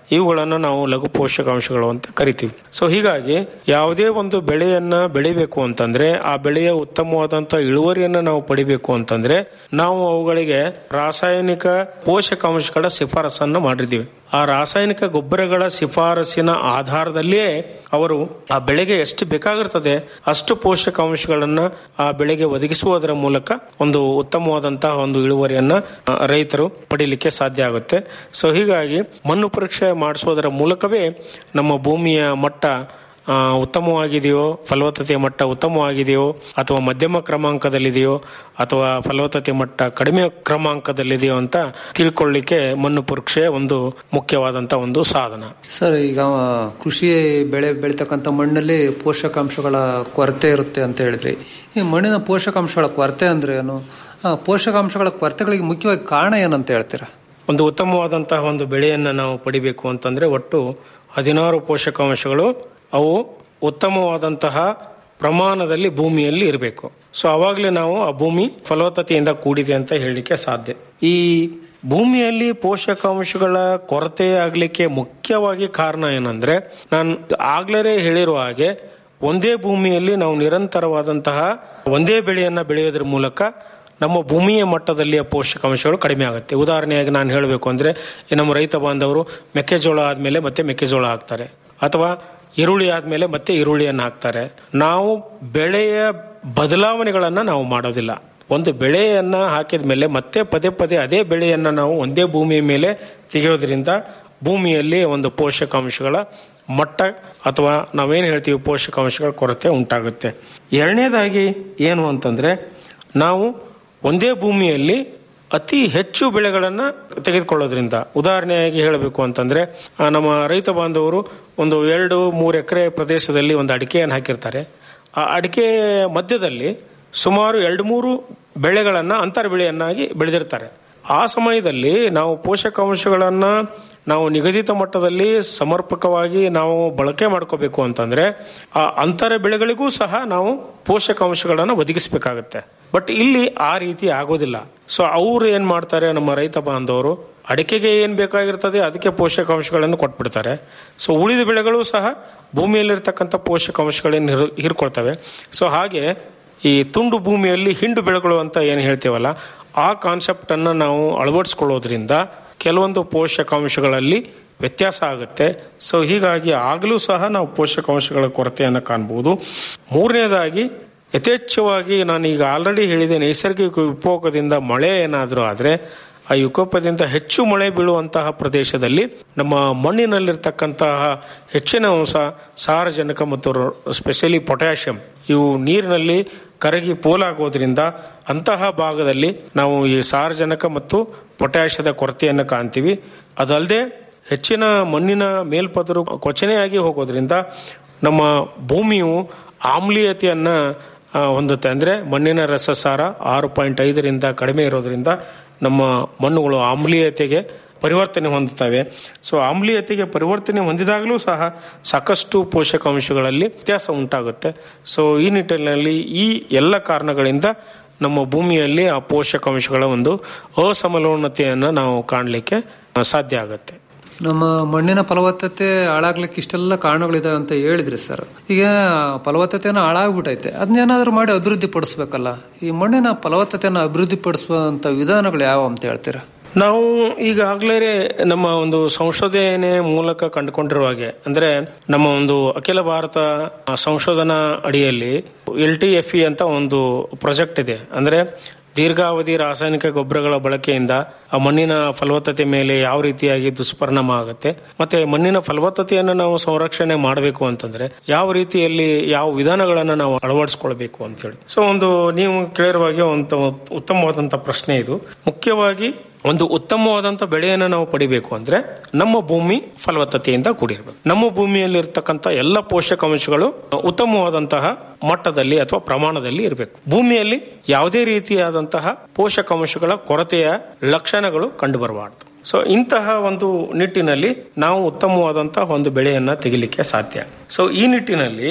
ಇವುಗಳನ್ನು ನಾವು ಲಘು ಪೋಷಕಾಂಶಗಳು ಅಂತ ಕರಿತೀವಿ ಸೊ ಹೀಗಾಗಿ ಯಾವುದೇ ಒಂದು ಬೆಳೆಯನ್ನ ಬೆಳಿಬೇಕು ಅಂತಂದ್ರೆ ಆ ಬೆಳೆಯ ಉತ್ತಮವಾದಂತ ಇಳುವರಿಯನ್ನ ನಾವು ಪಡಿಬೇಕು ಅಂತಂದ್ರೆ ನಾವು ಅವುಗಳಿಗೆ ರಾಸಾಯನಿಕ ಪೋಷಕಾಂಶಗಳ ಶಿಫಾರಸನ್ನ ಮಾಡಿರ್ತೀವಿ ಆ ರಾಸಾಯನಿಕ ಗೊಬ್ಬರಗಳ ಶಿಫಾರಸಿನ ಆಧಾರದಲ್ಲಿಯೇ ಅವರು ಆ ಬೆಳೆಗೆ ಎಷ್ಟು ಬೇಕಾಗಿರ್ತದೆ ಅಷ್ಟು ಪೋಷಕಾಂಶಗಳನ್ನ ಆ ಬೆಳೆಗೆ ಒದಗಿಸುವುದರ ಮೂಲಕ ಒಂದು ಉತ್ತಮವಾದಂತಹ ಒಂದು ಇಳುವರಿಯನ್ನ ಆ, ರೈತರು ಪಡೀಲಿಕ್ಕೆ ಸಾಧ್ಯ ಆಗುತ್ತೆ ಸೊ ಹೀಗಾಗಿ ಮಣ್ಣು ಪರೀಕ್ಷೆ ಮಾಡಿಸೋದರ ಮೂಲಕವೇ ನಮ್ಮ ಭೂಮಿಯ ಮಟ್ಟ ಆ, ಉತ್ತಮವಾಗಿದೆಯೋ ಫಲವತ್ತತೆಯ ಮಟ್ಟ ಉತ್ತಮವಾಗಿದೆಯೋ ಅಥವಾ ಮಧ್ಯಮ ಕ್ರಮಾಂಕದಲ್ಲಿದೆಯೋ ಅಥವಾ ಫಲವತ್ತತೆ ಮಟ್ಟ ಕಡಿಮೆ ಕ್ರಮಾಂಕದಲ್ಲಿದೆಯೋ ಅಂತ ತಿಳ್ಕೊಳ್ಳಿಕ್ಕೆ ಮಣ್ಣು ಪರೀಕ್ಷೆ ಒಂದು ಮುಖ್ಯವಾದಂತ ಒಂದು ಸಾಧನ ಸರ್ ಈಗ ಆ, ಕೃಷಿ ಬೆಳೆ ಬೆಳಿತಕ್ಕಂಥ ಮಣ್ಣಲ್ಲಿ ಪೋಷಕಾಂಶಗಳ ಕೊರತೆ ಇರುತ್ತೆ ಅಂತ ಹೇಳಿದ್ರಿ ಈ ಮಣ್ಣಿನ ಪೋಷಕಾಂಶಗಳ ಕೊರತೆ ಅಂದ್ರೆ ಏನು ಆ, ಪೋಷಕಾಂಶಗಳ ಕೊರತೆಗಳಿಗೆ ಮುಖ್ಯವಾಗಿ ಕಾರಣ ಏನಂತ ಹೇಳ್ತೀರಾ ಒಂದು ಉತ್ತಮವಾದಂತಹ ಒಂದು ಬೆಳೆಯನ್ನು ನಾವು ಪಡಿಬೇಕು ಅಂತಂದ್ರೆ ಒಟ್ಟು ಹದಿನಾರು ಪೋಷಕಾಂಶಗಳು ಅವು ಉತ್ತಮವಾದಂತಹ ಪ್ರಮಾಣದಲ್ಲಿ ಭೂಮಿಯಲ್ಲಿ ಇರಬೇಕು ಸೊ ಅವಾಗಲೇ ನಾವು ಆ ಭೂಮಿ ಫಲವತ್ತತೆಯಿಂದ ಕೂಡಿದೆ ಅಂತ ಹೇಳಲಿಕ್ಕೆ ಸಾಧ್ಯ ಈ ಭೂಮಿಯಲ್ಲಿ ಪೋಷಕಾಂಶಗಳ ಕೊರತೆ ಆಗಲಿಕ್ಕೆ ಮುಖ್ಯವಾಗಿ ಕಾರಣ ಏನಂದ್ರೆ ನಾನು ಆಗ್ಲೇ ಹೇಳಿರುವ ಹಾಗೆ ಒಂದೇ ಭೂಮಿಯಲ್ಲಿ ನಾವು ನಿರಂತರವಾದಂತಹ ಒಂದೇ ಬೆಳೆಯನ್ನ ಬೆಳೆಯೋದ್ರ ಮೂಲಕ ನಮ್ಮ ಭೂಮಿಯ ಮಟ್ಟದಲ್ಲಿಯ ಪೋಷಕಾಂಶಗಳು ಕಡಿಮೆ ಆಗುತ್ತೆ ಉದಾಹರಣೆಯಾಗಿ ನಾನು ಹೇಳಬೇಕು ಅಂದ್ರೆ ಈ ನಮ್ಮ ರೈತ ಬಾಂಧವರು ಮೆಕ್ಕೆಜೋಳ ಆದ್ಮೇಲೆ ಮತ್ತೆ ಮೆಕ್ಕೆಜೋಳ ಹಾಕ್ತಾರೆ ಅಥವಾ ಈರುಳ್ಳಿ ಆದ್ಮೇಲೆ ಮತ್ತೆ ಈರುಳ್ಳಿಯನ್ನು ಹಾಕ್ತಾರೆ ನಾವು ಬೆಳೆಯ ಬದಲಾವಣೆಗಳನ್ನ ನಾವು ಮಾಡೋದಿಲ್ಲ ಒಂದು ಬೆಳೆಯನ್ನ ಹಾಕಿದ ಮೇಲೆ ಮತ್ತೆ ಪದೇ ಪದೇ ಅದೇ ಬೆಳೆಯನ್ನ ನಾವು ಒಂದೇ ಭೂಮಿಯ ಮೇಲೆ ತೆಗೆಯೋದ್ರಿಂದ ಭೂಮಿಯಲ್ಲಿ ಒಂದು ಪೋಷಕಾಂಶಗಳ ಮಟ್ಟ ಅಥವಾ ನಾವೇನು ಹೇಳ್ತೀವಿ ಪೋಷಕಾಂಶಗಳ ಕೊರತೆ ಉಂಟಾಗುತ್ತೆ ಎರಡನೇದಾಗಿ ಏನು ಅಂತಂದ್ರೆ ನಾವು ಒಂದೇ ಭೂಮಿಯಲ್ಲಿ ಅತಿ ಹೆಚ್ಚು ಬೆಳೆಗಳನ್ನು ತೆಗೆದುಕೊಳ್ಳೋದ್ರಿಂದ ಉದಾಹರಣೆಯಾಗಿ ಹೇಳಬೇಕು ಅಂತಂದ್ರೆ ಆ, ನಮ್ಮ ರೈತ ಬಾಂಧವರು ಒಂದು ಎರಡು ಮೂರು ಎಕರೆ ಪ್ರದೇಶದಲ್ಲಿ ಒಂದು ಅಡಿಕೆಯನ್ನು ಹಾಕಿರ್ತಾರೆ ಆ ಅಡಿಕೆ ಮಧ್ಯದಲ್ಲಿ ಸುಮಾರು ಎರಡು ಮೂರು ಬೆಳೆಗಳನ್ನ ಅಂತರ ಬೆಳೆಯನ್ನಾಗಿ ಬೆಳೆದಿರ್ತಾರೆ ಆ ಸಮಯದಲ್ಲಿ ನಾವು ಪೋಷಕಾಂಶಗಳನ್ನ ನಾವು ನಿಗದಿತ ಮಟ್ಟದಲ್ಲಿ ಸಮರ್ಪಕವಾಗಿ ನಾವು ಬಳಕೆ ಮಾಡ್ಕೋಬೇಕು ಅಂತಂದ್ರೆ ಆ ಅಂತರ ಬೆಳೆಗಳಿಗೂ ಸಹ ನಾವು ಪೋಷಕಾಂಶಗಳನ್ನು ಒದಗಿಸಬೇಕಾಗತ್ತೆ ಬಟ್ ಇಲ್ಲಿ ಆ ರೀತಿ ಆಗೋದಿಲ್ಲ ಸೊ ಅವ್ರು ಏನ್ ಮಾಡ್ತಾರೆ ನಮ್ಮ ರೈತ ಬಾಂಧವರು ಅಡಿಕೆಗೆ ಏನ್ ಬೇಕಾಗಿರ್ತದೆ ಅದಕ್ಕೆ ಪೋಷಕಾಂಶಗಳನ್ನು ಕೊಟ್ಬಿಡ್ತಾರೆ ಸೊ ಉಳಿದ ಬೆಳೆಗಳು ಸಹ ಭೂಮಿಯಲ್ಲಿರ್ತಕ್ಕಂಥ ಪೋಷಕಾಂಶಗಳನ್ನು ಹಿರ್- ಹೀರ್ಕೊಳ್ತವೆ ಸೊ ಹಾಗೆ ಈ ತುಂಡು ಭೂಮಿಯಲ್ಲಿ ಹಿಂಡು ಬೆಳೆಗಳು ಅಂತ ಏನು ಹೇಳ್ತೀವಲ್ಲ ಆ ಕಾನ್ಸೆಪ್ಟ್ ಅನ್ನ ನಾವು ಅಳವಡಿಸ್ಕೊಳ್ಳೋದ್ರಿಂದ ಕೆಲವೊಂದು ಪೋಷಕಾಂಶಗಳಲ್ಲಿ ವ್ಯತ್ಯಾಸ ಆಗುತ್ತೆ ಸೊ ಹೀಗಾಗಿ ಆಗಲೂ ಸಹ ನಾವು ಪೋಷಕಾಂಶಗಳ ಕೊರತೆಯನ್ನು ಕಾಣಬಹುದು ಮೂರನೇದಾಗಿ ಯಥೇಚ್ಛವಾಗಿ ನಾನು ಈಗ ಆಲ್ರೆಡಿ ಹೇಳಿದೆ ನೈಸರ್ಗಿಕ ವಿಕೋಪದಿಂದ ಮಳೆ ಏನಾದರೂ ಆದರೆ ಆ ವಿಕೋಪದಿಂದ ಹೆಚ್ಚು ಮಳೆ ಬೀಳುವಂತಹ ಪ್ರದೇಶದಲ್ಲಿ ನಮ್ಮ ಮಣ್ಣಿನಲ್ಲಿರ್ತಕ್ಕಂತಹ ಹೆಚ್ಚಿನ ಅಂಶ ಸಾರಜನಕ ಮತ್ತು ಸ್ಪೆಷಲಿ ಪೊಟ್ಯಾಷಿಯಂ ಇವು ನೀರಿನಲ್ಲಿ ಕರಗಿ ಪೋಲಾಗೋದ್ರಿಂದ ಅಂತಹ ಭಾಗದಲ್ಲಿ ನಾವು ಈ ಸಾರಜನಕ ಮತ್ತು ಪೊಟ್ಯಾಷಿಯದ ಕೊರತೆಯನ್ನು ಕಾಣ್ತೀವಿ ಅದಲ್ಲದೆ ಹೆಚ್ಚಿನ ಮಣ್ಣಿನ ಮೇಲ್ಪದರು ಕೊಚನೆಯಾಗಿ ಹೋಗೋದ್ರಿಂದ ನಮ್ಮ ಭೂಮಿಯು ಆಮ್ಲೀಯತೆಯನ್ನ ಆ, ಹೊಂದುತ್ತೆ ಅಂದ್ರೆ ಮಣ್ಣಿನ ರಸಸಾರ ಆರು ಪಾಯಿಂಟ್ ಐದರಿಂದ ಕಡಿಮೆ ಇರೋದ್ರಿಂದ ನಮ್ಮ ಮಣ್ಣುಗಳು ಆಮ್ಲೀಯತೆಗೆ ಪರಿವರ್ತನೆ ಹೊಂದುತ್ತವೆ ಸೊ ಆಮ್ಲೀಯತೆಗೆ ಪರಿವರ್ತನೆ ಹೊಂದಿದಾಗಲೂ ಸಹ ಸಾಕಷ್ಟು ಪೋಷಕಾಂಶಗಳಲ್ಲಿ ವ್ಯತ್ಯಾಸ ಉಂಟಾಗುತ್ತೆ ಸೊ ಈ ನಿಟ್ಟಿನಲ್ಲಿ ಈ ಎಲ್ಲ ಕಾರಣಗಳಿಂದ ನಮ್ಮ ಭೂಮಿಯಲ್ಲಿ ಆ ಪೋಷಕಾಂಶಗಳ ಒಂದು ಅಸಮಲೋನ್ನತೆಯನ್ನು ನಾವು ಕಾಣಲಿಕ್ಕೆ ಸಾಧ್ಯ ಆಗುತ್ತೆ ನಮ್ಮ ಮಣ್ಣಿನ ಫಲವತ್ತತೆ ಹಾಳಾಗ್ಲಿಕ್ಕೆ ಇಷ್ಟೆಲ್ಲ ಕಾರಣಗಳಿದಾವೆ ಅಂತ ಹೇಳಿದ್ರಿ ಸರ್ ಈಗ ಫಲವತ್ತತೆನ ಹಾಳಾಗ್ಬಿಟ್ಟೈತೆ ಅದನ್ನೇನಾದ್ರೂ ಮಾಡಿ ಅಭಿವೃದ್ಧಿ ಪಡಿಸ್ಬೇಕಲ್ಲ ಈ ಮಣ್ಣಿನ ಫಲವತ್ತತೆನ ಅಭಿವೃದ್ಧಿ ಪಡಿಸುವಂತ ವಿಧಾನಗಳು ಯಾವ ಅಂತ ಹೇಳ್ತೀರಾ ನಾವು ಈಗಾಗಲೇ ನಮ್ಮ ಒಂದು ಸಂಶೋಧನೆ ಮೂಲಕ ಕಂಡುಕೊಂಡಿರುವ ಹಾಗೆ ಅಂದ್ರೆ ನಮ್ಮ ಒಂದು ಅಖಿಲ ಭಾರತ ಸಂಶೋಧನಾ ಅಡಿಯಲ್ಲಿ ಎಲ್ ಟಿ ಎಫ್ ಇ ಅಂತ ಒಂದು ಪ್ರಾಜೆಕ್ಟ್ ಇದೆ ಅಂದ್ರೆ ದೀರ್ಘಾವಧಿ ರಾಸಾಯನಿಕ ಗೊಬ್ಬರಗಳ ಬಳಕೆಯಿಂದ ಆ ಮಣ್ಣಿನ ಫಲವತ್ತತೆ ಮೇಲೆ ಯಾವ ರೀತಿಯಾಗಿ ದುಷ್ಪರಿಣಾಮ ಆಗುತ್ತೆ ಮತ್ತೆ ಮಣ್ಣಿನ ಫಲವತ್ತತೆಯನ್ನು ನಾವು ಸಂರಕ್ಷಣೆ ಮಾಡಬೇಕು ಅಂತಂದ್ರೆ ಯಾವ ರೀತಿಯಲ್ಲಿ ಯಾವ ವಿಧಾನಗಳನ್ನ ನಾವು ಅಳವಡಿಸ್ಕೊಳ್ಬೇಕು ಅಂತ ಹೇಳಿ ಸೊ ಒಂದು ನೀವು ಕೇಳಿರುವಾಗೆ ಒಂದು ಉತ್ತಮವಾದಂತ ಪ್ರಶ್ನೆ ಇದು ಮುಖ್ಯವಾಗಿ ಒಂದು ಉತ್ತಮವಾದಂತ ಬೆಳೆಯನ್ನು ನಾವು ಪಡಿಬೇಕು ಅಂದ್ರೆ ನಮ್ಮ ಭೂಮಿ ಫಲವತ್ತತೆಯಿಂದ ಕೂಡಿರಬೇಕು ನಮ್ಮ ಭೂಮಿಯಲ್ಲಿ ಇರ್ತಕ್ಕಂಥ ಎಲ್ಲ ಪೋಷಕಾಂಶಗಳು ಉತ್ತಮವಾದಂತಹ ಮಟ್ಟದಲ್ಲಿ ಅಥವಾ ಪ್ರಮಾಣದಲ್ಲಿ ಇರಬೇಕು ಭೂಮಿಯಲ್ಲಿ ಯಾವುದೇ ರೀತಿಯಾದಂತಹ ಪೋಷಕಾಂಶಗಳ ಕೊರತೆಯ ಲಕ್ಷಣಗಳು ಕಂಡು ಬರಬಾರದು ಸೊ ಇಂತಹ ಒಂದು ನಿಟ್ಟಿನಲ್ಲಿ ನಾವು ಉತ್ತಮವಾದಂತಹ ಒಂದು ಬೆಳೆಯನ್ನ ತೆಗಿಲಿಕ್ಕೆ ಸಾಧ್ಯ ಸೊ ಈ ನಿಟ್ಟಿನಲ್ಲಿ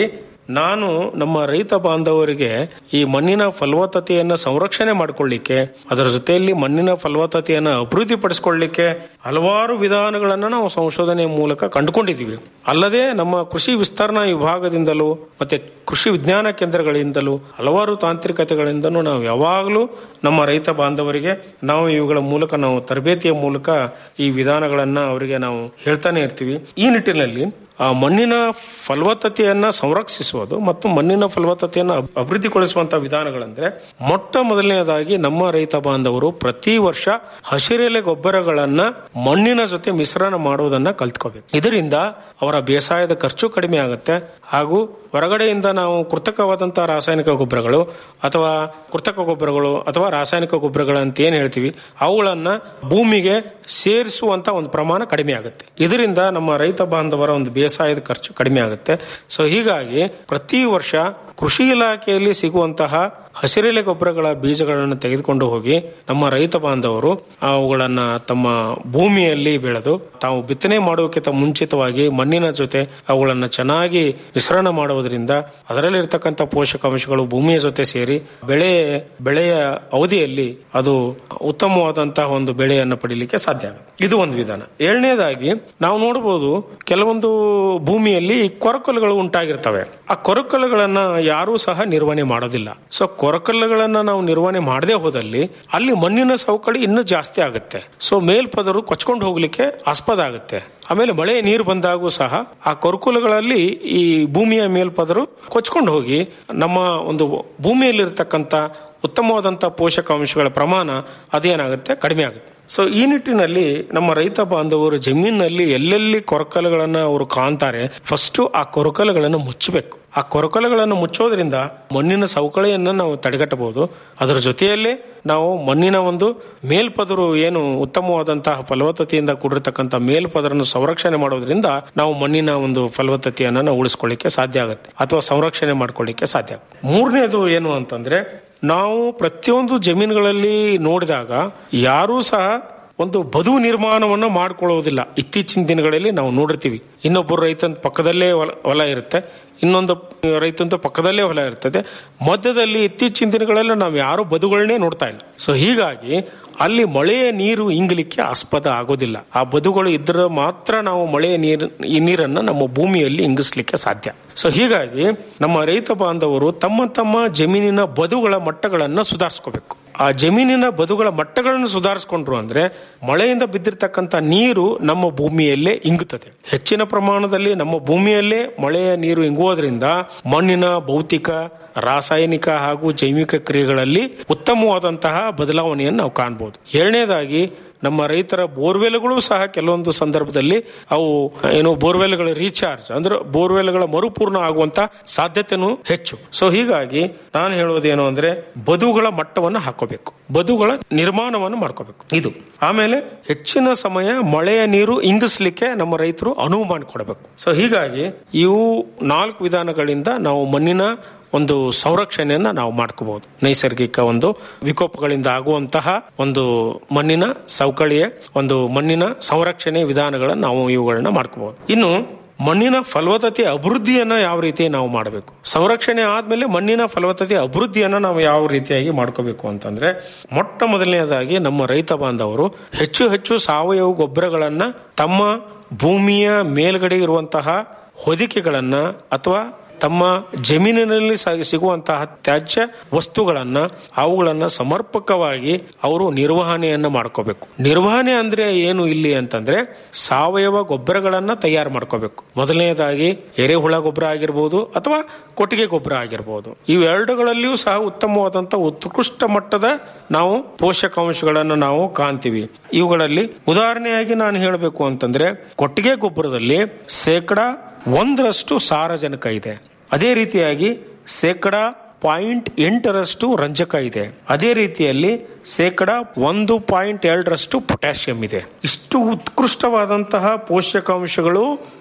ನಾನು ನಮ್ಮ ರೈತ ಬಾಂಧವರಿಗೆ ಈ ಮಣ್ಣಿನ ಫಲವತ್ತತೆಯನ್ನು ಸಂರಕ್ಷಣೆ ಮಾಡಿಕೊಳ್ಳಿಕ್ಕೆ ಅದರ ಜೊತೆಯಲ್ಲಿ ಮಣ್ಣಿನ ಫಲವತ್ತತೆಯನ್ನು ಅಭಿವೃದ್ಧಿ ಪಡಿಸಿಕೊಳ್ಳಿಕ್ಕೆ ಹಲವಾರು ವಿಧಾನಗಳನ್ನು ನಾವು ಸಂಶೋಧನೆ ಮೂಲಕ ಕಂಡುಕೊಂಡಿದ್ದೀವಿ ಅಲ್ಲದೆ ನಮ್ಮ ಕೃಷಿ ವಿಸ್ತರಣಾ ವಿಭಾಗದಿಂದಲೂ ಮತ್ತೆ ಕೃಷಿ ವಿಜ್ಞಾನ ಕೇಂದ್ರಗಳಿಂದಲೂ ಹಲವಾರು ತಾಂತ್ರಿಕತೆಗಳಿಂದಲೂ ನಾವು ಯಾವಾಗಲೂ ನಮ್ಮ ರೈತ ಬಾಂಧವರಿಗೆ ನಾವು ಇವುಗಳ ಮೂಲಕ ನಾವು ತರಬೇತಿಯ ಮೂಲಕ ಈ ವಿಧಾನಗಳನ್ನ ಅವರಿಗೆ ನಾವು ಹೇಳ್ತಾನೆ ಇರ್ತೀವಿ ಈ ನಿಟ್ಟಿನಲ್ಲಿ ಆ ಮಣ್ಣಿನ ಫಲವತ್ತತೆಯನ್ನ ಸಂರಕ್ಷಿಸುವುದು ಮತ್ತು ಮಣ್ಣಿನ ಫಲವತ್ತತೆಯನ್ನು ಅಬ್- ಅಭಿವೃದ್ಧಿಗೊಳಿಸುವಂತಹ ವಿಧಾನಗಳಂದ್ರೆ ಮೊಟ್ಟ ಮೊದಲನೆಯದಾಗಿ ನಮ್ಮ ರೈತ ಬಾಂಧವರು ಪ್ರತಿ ವರ್ಷ ಹಸಿರೆಲೆ ಗೊಬ್ಬರಗಳನ್ನ ಮಣ್ಣಿನ ಜೊತೆ ಮಿಶ್ರಣ ಮಾಡುವುದನ್ನ ಕಲ್ತ್ಕೋಬೇಕು ಇದರಿಂದ ಅವರ ಬೇಸಾಯದ ಖರ್ಚು ಕಡಿಮೆ ಆಗುತ್ತೆ ಹಾಗೂ ಹೊರಗಡೆಯಿಂದ ನಾವು ಕೃತಕವಾದಂತಹ ರಾಸಾಯನಿಕ ಗೊಬ್ಬರಗಳು ಅಥವಾ ಕೃತಕ ಗೊಬ್ಬರಗಳು ಅಥವಾ ರಾಸಾಯನಿಕ ಗೊಬ್ಬರಗಳು ಅಂತ ಏನ್ ಹೇಳ್ತೀವಿ ಅವುಗಳನ್ನ ಭೂಮಿಗೆ ಸೇರಿಸುವಂತ ಒಂದು ಪ್ರಮಾಣ ಕಡಿಮೆ ಆಗುತ್ತೆ ಇದರಿಂದ ನಮ್ಮ ರೈತ ಬಾಂಧವರ ಒಂದು ಬೇಸಾಯದ ಖರ್ಚು ಕಡಿಮೆ ಆಗುತ್ತೆ ಸೊ ಹೀಗಾಗಿ ಪ್ರತಿ ವರ್ಷ ಕೃಷಿ ಇಲಾಖೆಯಲ್ಲಿ ಸಿಗುವಂತಹ ಹಸಿರೆಲೆ ಗೊಬ್ಬರಗಳ ಬೀಜಗಳನ್ನು ತೆಗೆದುಕೊಂಡು ಹೋಗಿ ನಮ್ಮ ರೈತ ಬಾಂಧವರು ಅವುಗಳನ್ನ ತಮ್ಮ ಭೂಮಿಯಲ್ಲಿ ಬೆಳೆದು ತಾವು ಬಿತ್ತನೆ ಮಾಡುವಕ್ಕಿಂತ ಮುಂಚಿತವಾಗಿ ಮಣ್ಣಿನ ಜೊತೆ ಅವುಗಳನ್ನ ಚೆನ್ನಾಗಿ ಮಿಶ್ರಣ ಮಾಡುವುದರಿಂದ ಅದರಲ್ಲಿರ್ತಕ್ಕಂಥ ಪೋಷಕಾಂಶಗಳು ಭೂಮಿಯ ಜೊತೆ ಸೇರಿ ಬೆಳೆ ಬೆಳೆಯ ಅವಧಿಯಲ್ಲಿ ಅದು ಉತ್ತಮವಾದಂತಹ ಒಂದು ಬೆಳೆಯನ್ನು ಪಡಿಲಿಕ್ಕೆ ಸಾಧ್ಯ ಆಗುತ್ತೆ ಇದು ಒಂದು ವಿಧಾನ ಎರಡನೇದಾಗಿ ನಾವು ನೋಡಬಹುದು ಕೆಲವೊಂದು ಭೂಮಿಯಲ್ಲಿ ಕೊರಕಲುಗಳು ಉಂಟಾಗಿರ್ತವೆ ಆ ಕೊರಕಲುಗಳನ್ನ ಯಾರೂ ಸಹ ನಿರ್ವಹಣೆ ಮಾಡೋದಿಲ್ಲ ಸೊ ಕೊರಕಲ್ಲುಗಳನ್ನ ನಾವು ನಿರ್ವಹಣೆ ಮಾಡದೆ ಹೋದಲ್ಲಿ ಅಲ್ಲಿ ಮಣ್ಣಿನ ಸವಕಳಿ ಇನ್ನೂ ಜಾಸ್ತಿ ಆಗುತ್ತೆ ಸೊ ಮೇಲ್ಪದರು ಕೊಚ್ಕೊಂಡು ಹೋಗ್ಲಿಕ್ಕೆ ಆಸ್ಪದ ಆಗುತ್ತೆ ಆಮೇಲೆ ಮಳೆ ನೀರು ಬಂದಾಗೂ ಸಹ ಆ ಕೊರಕುಲುಗಳಲ್ಲಿ ಈ ಭೂಮಿಯ ಮೇಲ್ಪದರು ಕೊಚ್ಕೊಂಡು ಹೋಗಿ ನಮ್ಮ ಒಂದು ಭೂಮಿಯಲ್ಲಿರ್ತಕ್ಕಂಥ ಉತ್ತಮವಾದಂಥ ಪೋಷಕಾಂಶಗಳ ಪ್ರಮಾಣ ಅದೇನಾಗುತ್ತೆ ಕಡಿಮೆ ಆಗುತ್ತೆ ಸೊ ಈ ನಿಟ್ಟಿನಲ್ಲಿ ನಮ್ಮ ರೈತ ಬಾಂಧವರು ಜಮೀನಿನಲ್ಲಿ ಎಲ್ಲೆಲ್ಲಿ ಕೊರಕಲುಗಳನ್ನ ಅವರು ಕಾಣ್ತಾರೆ ಫಸ್ಟ್ ಆ ಕೊರಕಲುಗಳನ್ನು ಮುಚ್ಚಬೇಕು ಆ ಕೊರಕಲುಗಳನ್ನು ಮುಚ್ಚೋದ್ರಿಂದ ಮಣ್ಣಿನ ಸವಕಳಿಯನ್ನು ನಾವು ತಡೆಗಟ್ಟಬಹುದು ಅದರ ಜೊತೆಯಲ್ಲೇ ನಾವು ಮಣ್ಣಿನ ಒಂದು ಮೇಲ್ಪದರು ಏನು ಉತ್ತಮವಾದಂತಹ ಫಲವತ್ತತೆಯಿಂದ ಕೂಡಿರ್ತಕ್ಕಂಥ ಮೇಲ್ಪದರನ್ನು ಸಂರಕ್ಷಣೆ ಮಾಡೋದ್ರಿಂದ ನಾವು ಮಣ್ಣಿನ ಒಂದು ಫಲವತ್ತತೆಯನ್ನು ನಾವು ಉಳಿಸ್ಕೊಳ್ಳಿಕ್ಕೆ ಸಾಧ್ಯ ಆಗುತ್ತೆ ಅಥವಾ ಸಂರಕ್ಷಣೆ ಮಾಡ್ಕೊಳ್ಳಿಕ್ಕೆ ಸಾಧ್ಯ ಆಗುತ್ತೆ ಮೂರನೇದು ಏನು ಅಂತಂದ್ರೆ ನಾವು ಪ್ರತಿಯೊಂದು ಜಮೀನುಗಳಲ್ಲಿ ನೋಡಿದಾಗ ಯಾರೂ ಸಹ ಒಂದು ಬದುವು ನಿರ್ಮಾಣವನ್ನು ಮಾಡ್ಕೊಳ್ಳೋದಿಲ್ಲ ಇತ್ತೀಚಿನ ದಿನಗಳಲ್ಲಿ ನಾವು ನೋಡಿರ್ತೀವಿ ಇನ್ನೊಬ್ಬರು ರೈತನ ಪಕ್ಕದಲ್ಲೇ ಹೊಲ ಹೊಲ ಇರುತ್ತೆ ಇನ್ನೊಂದು ರೈತಂತ ಪಕ್ಕದಲ್ಲೇ ಹೊಲ ಇರ್ತದೆ ಮಧ್ಯದಲ್ಲಿ ಇತ್ತೀಚಿನ ದಿನಗಳಲ್ಲಿ ನಾವು ಯಾರು ಬದುಗಳನ್ನೇ ನೋಡ್ತಾ ಇಲ್ಲ ಸೊ ಹೀಗಾಗಿ ಅಲ್ಲಿ ಮಳೆಯ ನೀರು ಇಂಗಲಿಕ್ಕೆ ಆಸ್ಪದ ಆಗೋದಿಲ್ಲ ಆ ಬದುಗಳು ಇದ್ರೆ ಮಾತ್ರ ನಾವು ಮಳೆಯ ನೀರು ಈ ನೀರನ್ನು ನಮ್ಮ ಭೂಮಿಯಲ್ಲಿ ಇಂಗಿಸ್ಲಿಕ್ಕೆ ಸಾಧ್ಯ ಸೊ ಹೀಗಾಗಿ ನಮ್ಮ ರೈತ ಬಾಂಧವರು ತಮ್ಮ ತಮ್ಮ ಜಮೀನಿನ ಬದುಗಳ ಮಟ್ಟಗಳನ್ನು ಸುಧಾರಿಸ್ಕೋಬೇಕು ಆ ಜಮೀನಿನ ಬದುಗಳ ಮಟ್ಟಗಳನ್ನು ಸುಧಾರಿಸ್ಕೊಂಡ್ರು ಅಂದ್ರೆ ಮಳೆಯಿಂದ ಬಿದ್ದಿರ್ತಕ್ಕಂಥ ನೀರು ನಮ್ಮ ಭೂಮಿಯಲ್ಲೇ ಇಂಗುತ್ತದೆ ಹೆಚ್ಚಿನ ಪ್ರಮಾಣದಲ್ಲಿ ನಮ್ಮ ಭೂಮಿಯಲ್ಲೇ ಮಳೆಯ ನೀರು ಇಂಗುವುದರಿಂದ ಮಣ್ಣಿನ ಭೌತಿಕ ರಾಸಾಯನಿಕ ಹಾಗೂ ಜೈವಿಕ ಕ್ರಿಯೆಗಳಲ್ಲಿ ಉತ್ತಮವಾದಂತಹ ಬದಲಾವಣೆಯನ್ನು ನಾವು ಕಾಣಬಹುದು ಎರಡನೇದಾಗಿ ನಮ್ಮ ರೈತರ ಬೋರ್ವೆಲ್ಗಳು ಸಹ ಕೆಲವೊಂದು ಸಂದರ್ಭದಲ್ಲಿ ಅವು ಏನು ಬೋರ್ವೆಲ್ಗಳ ರೀಚಾರ್ಜ್ ಅಂದ್ರೆ ಬೋರ್ವೆಲ್ಗಳ ಮರುಪೂರ್ಣ ಆಗುವಂತ ಸಾಧ್ಯತೆನೂ ಹೆಚ್ಚು ಸೊ ಹೀಗಾಗಿ ನಾನು ಹೇಳೋದೇನು ಅಂದ್ರೆ ಬದುಗಳ ಮಟ್ಟವನ್ನು ಹಾಕೋಬೇಕು ಬದುಗಳ ನಿರ್ಮಾಣವನ್ನು ಮಾಡ್ಕೋಬೇಕು ಇದು ಆಮೇಲೆ ಹೆಚ್ಚಿನ ಸಮಯ ಮಳೆಯ ನೀರು ಇಂಗಿಸ್ಲಿಕ್ಕೆ ನಮ್ಮ ರೈತರು ಅನುವು ಮಾಡಿಕೊಡ್ಬೇಕು ಸೊ ಹೀಗಾಗಿ ಇವು ನಾಲ್ಕು ವಿಧಾನಗಳಿಂದ ನಾವು ಮಣ್ಣಿನ ಒಂದು ಸಂರಕ್ಷಣೆಯನ್ನ ನಾವು ಮಾಡ್ಕೋಬಹುದು ನೈಸರ್ಗಿಕ ಒಂದು ವಿಕೋಪಗಳಿಂದ ಆಗುವಂತಹ ಒಂದು ಮಣ್ಣಿನ ಸವಕಳಿಯ ಒಂದು ಮಣ್ಣಿನ ಸಂರಕ್ಷಣೆ ವಿಧಾನಗಳನ್ನ ನಾವು ಇವುಗಳನ್ನ ಮಾಡ್ಕೋಬಹುದು ಇನ್ನು ಮಣ್ಣಿನ ಫಲವತ್ತತೆ ಅಭಿವೃದ್ಧಿಯನ್ನ ಯಾವ ರೀತಿ ನಾವು ಮಾಡಬೇಕು ಸಂರಕ್ಷಣೆ ಆದ್ಮೇಲೆ ಮಣ್ಣಿನ ಫಲವತ್ತತೆ ಅಭಿವೃದ್ಧಿಯನ್ನ ನಾವು ಯಾವ ರೀತಿಯಾಗಿ ಮಾಡ್ಕೋಬೇಕು ಅಂತಂದ್ರೆ ಮೊಟ್ಟ ಮೊದಲನೆಯದಾಗಿ ನಮ್ಮ ರೈತ ಬಾಂಧವರು ಹೆಚ್ಚು ಹೆಚ್ಚು ಸಾವಯವ ಗೊಬ್ಬರಗಳನ್ನ ತಮ್ಮ ಭೂಮಿಯ ಮೇಲ್ಗಡೆ ಇರುವಂತಹ ಹೊದಿಕೆಗಳನ್ನ ಅಥವಾ ತಮ್ಮ ಜಮೀನಿನಲ್ಲಿ ಸ- ಸಿಗುವಂತಹ ತ್ಯಾಜ್ಯ ವಸ್ತುಗಳನ್ನ ಅವುಗಳನ್ನ ಸಮರ್ಪಕವಾಗಿ ಅವರು ನಿರ್ವಹಣೆಯನ್ನ ಮಾಡ್ಕೋಬೇಕು ನಿರ್ವಹಣೆ ಅಂದ್ರೆ ಏನು ಇಲ್ಲಿ ಅಂತಂದ್ರೆ ಸಾವಯವ ಗೊಬ್ಬರಗಳನ್ನ ತಯಾರು ಮಾಡ್ಕೋಬೇಕು ಮೊದಲನೇದಾಗಿ ಎರೆಹುಳ ಗೊಬ್ಬರ ಆಗಿರ್ಬೋದು ಅಥವಾ ಕೊಟ್ಟಿಗೆ ಗೊಬ್ಬರ ಆಗಿರ್ಬೋದು ಇವೆರಡುಗಳಲ್ಲಿಯೂ ಸಹ ಉತ್ತಮವಾದಂತಹ ಉತ್ಕೃಷ್ಟ ಮಟ್ಟದ ನಾವು ಪೋಷಕಾಂಶಗಳನ್ನು ನಾವು ಕಾಣ್ತೀವಿ ಇವುಗಳಲ್ಲಿ ಉದಾಹರಣೆಯಾಗಿ ನಾನು ಹೇಳಬೇಕು ಅಂತಂದ್ರೆ ಕೊಟ್ಟಿಗೆ ಗೊಬ್ಬರದಲ್ಲಿ ಶೇಕಡ ಒಂದರಷ್ಟು ಸಾರಜನಕ ಇದೆ ಅದೇ ರೀತಿಯಾಗಿ ಶೇಕಡ ಪಾಯಿಂಟ್ ಎಂಟರಷ್ಟು ರಂಜಕ ಇದೆ ಅದೇ ರೀತಿಯಲ್ಲಿ ಶೇಕಡ ಒಂದು ಪಾಯಿಂಟ್ ಎರಡರಷ್ಟು ಪೊಟ್ಯಾಷಿಯಂ ಇದೆ ಇಷ್ಟು ಉತ್ಕೃಷ್ಟವಾದಂತಹ ಪೋಷಕಾಂಶಗಳು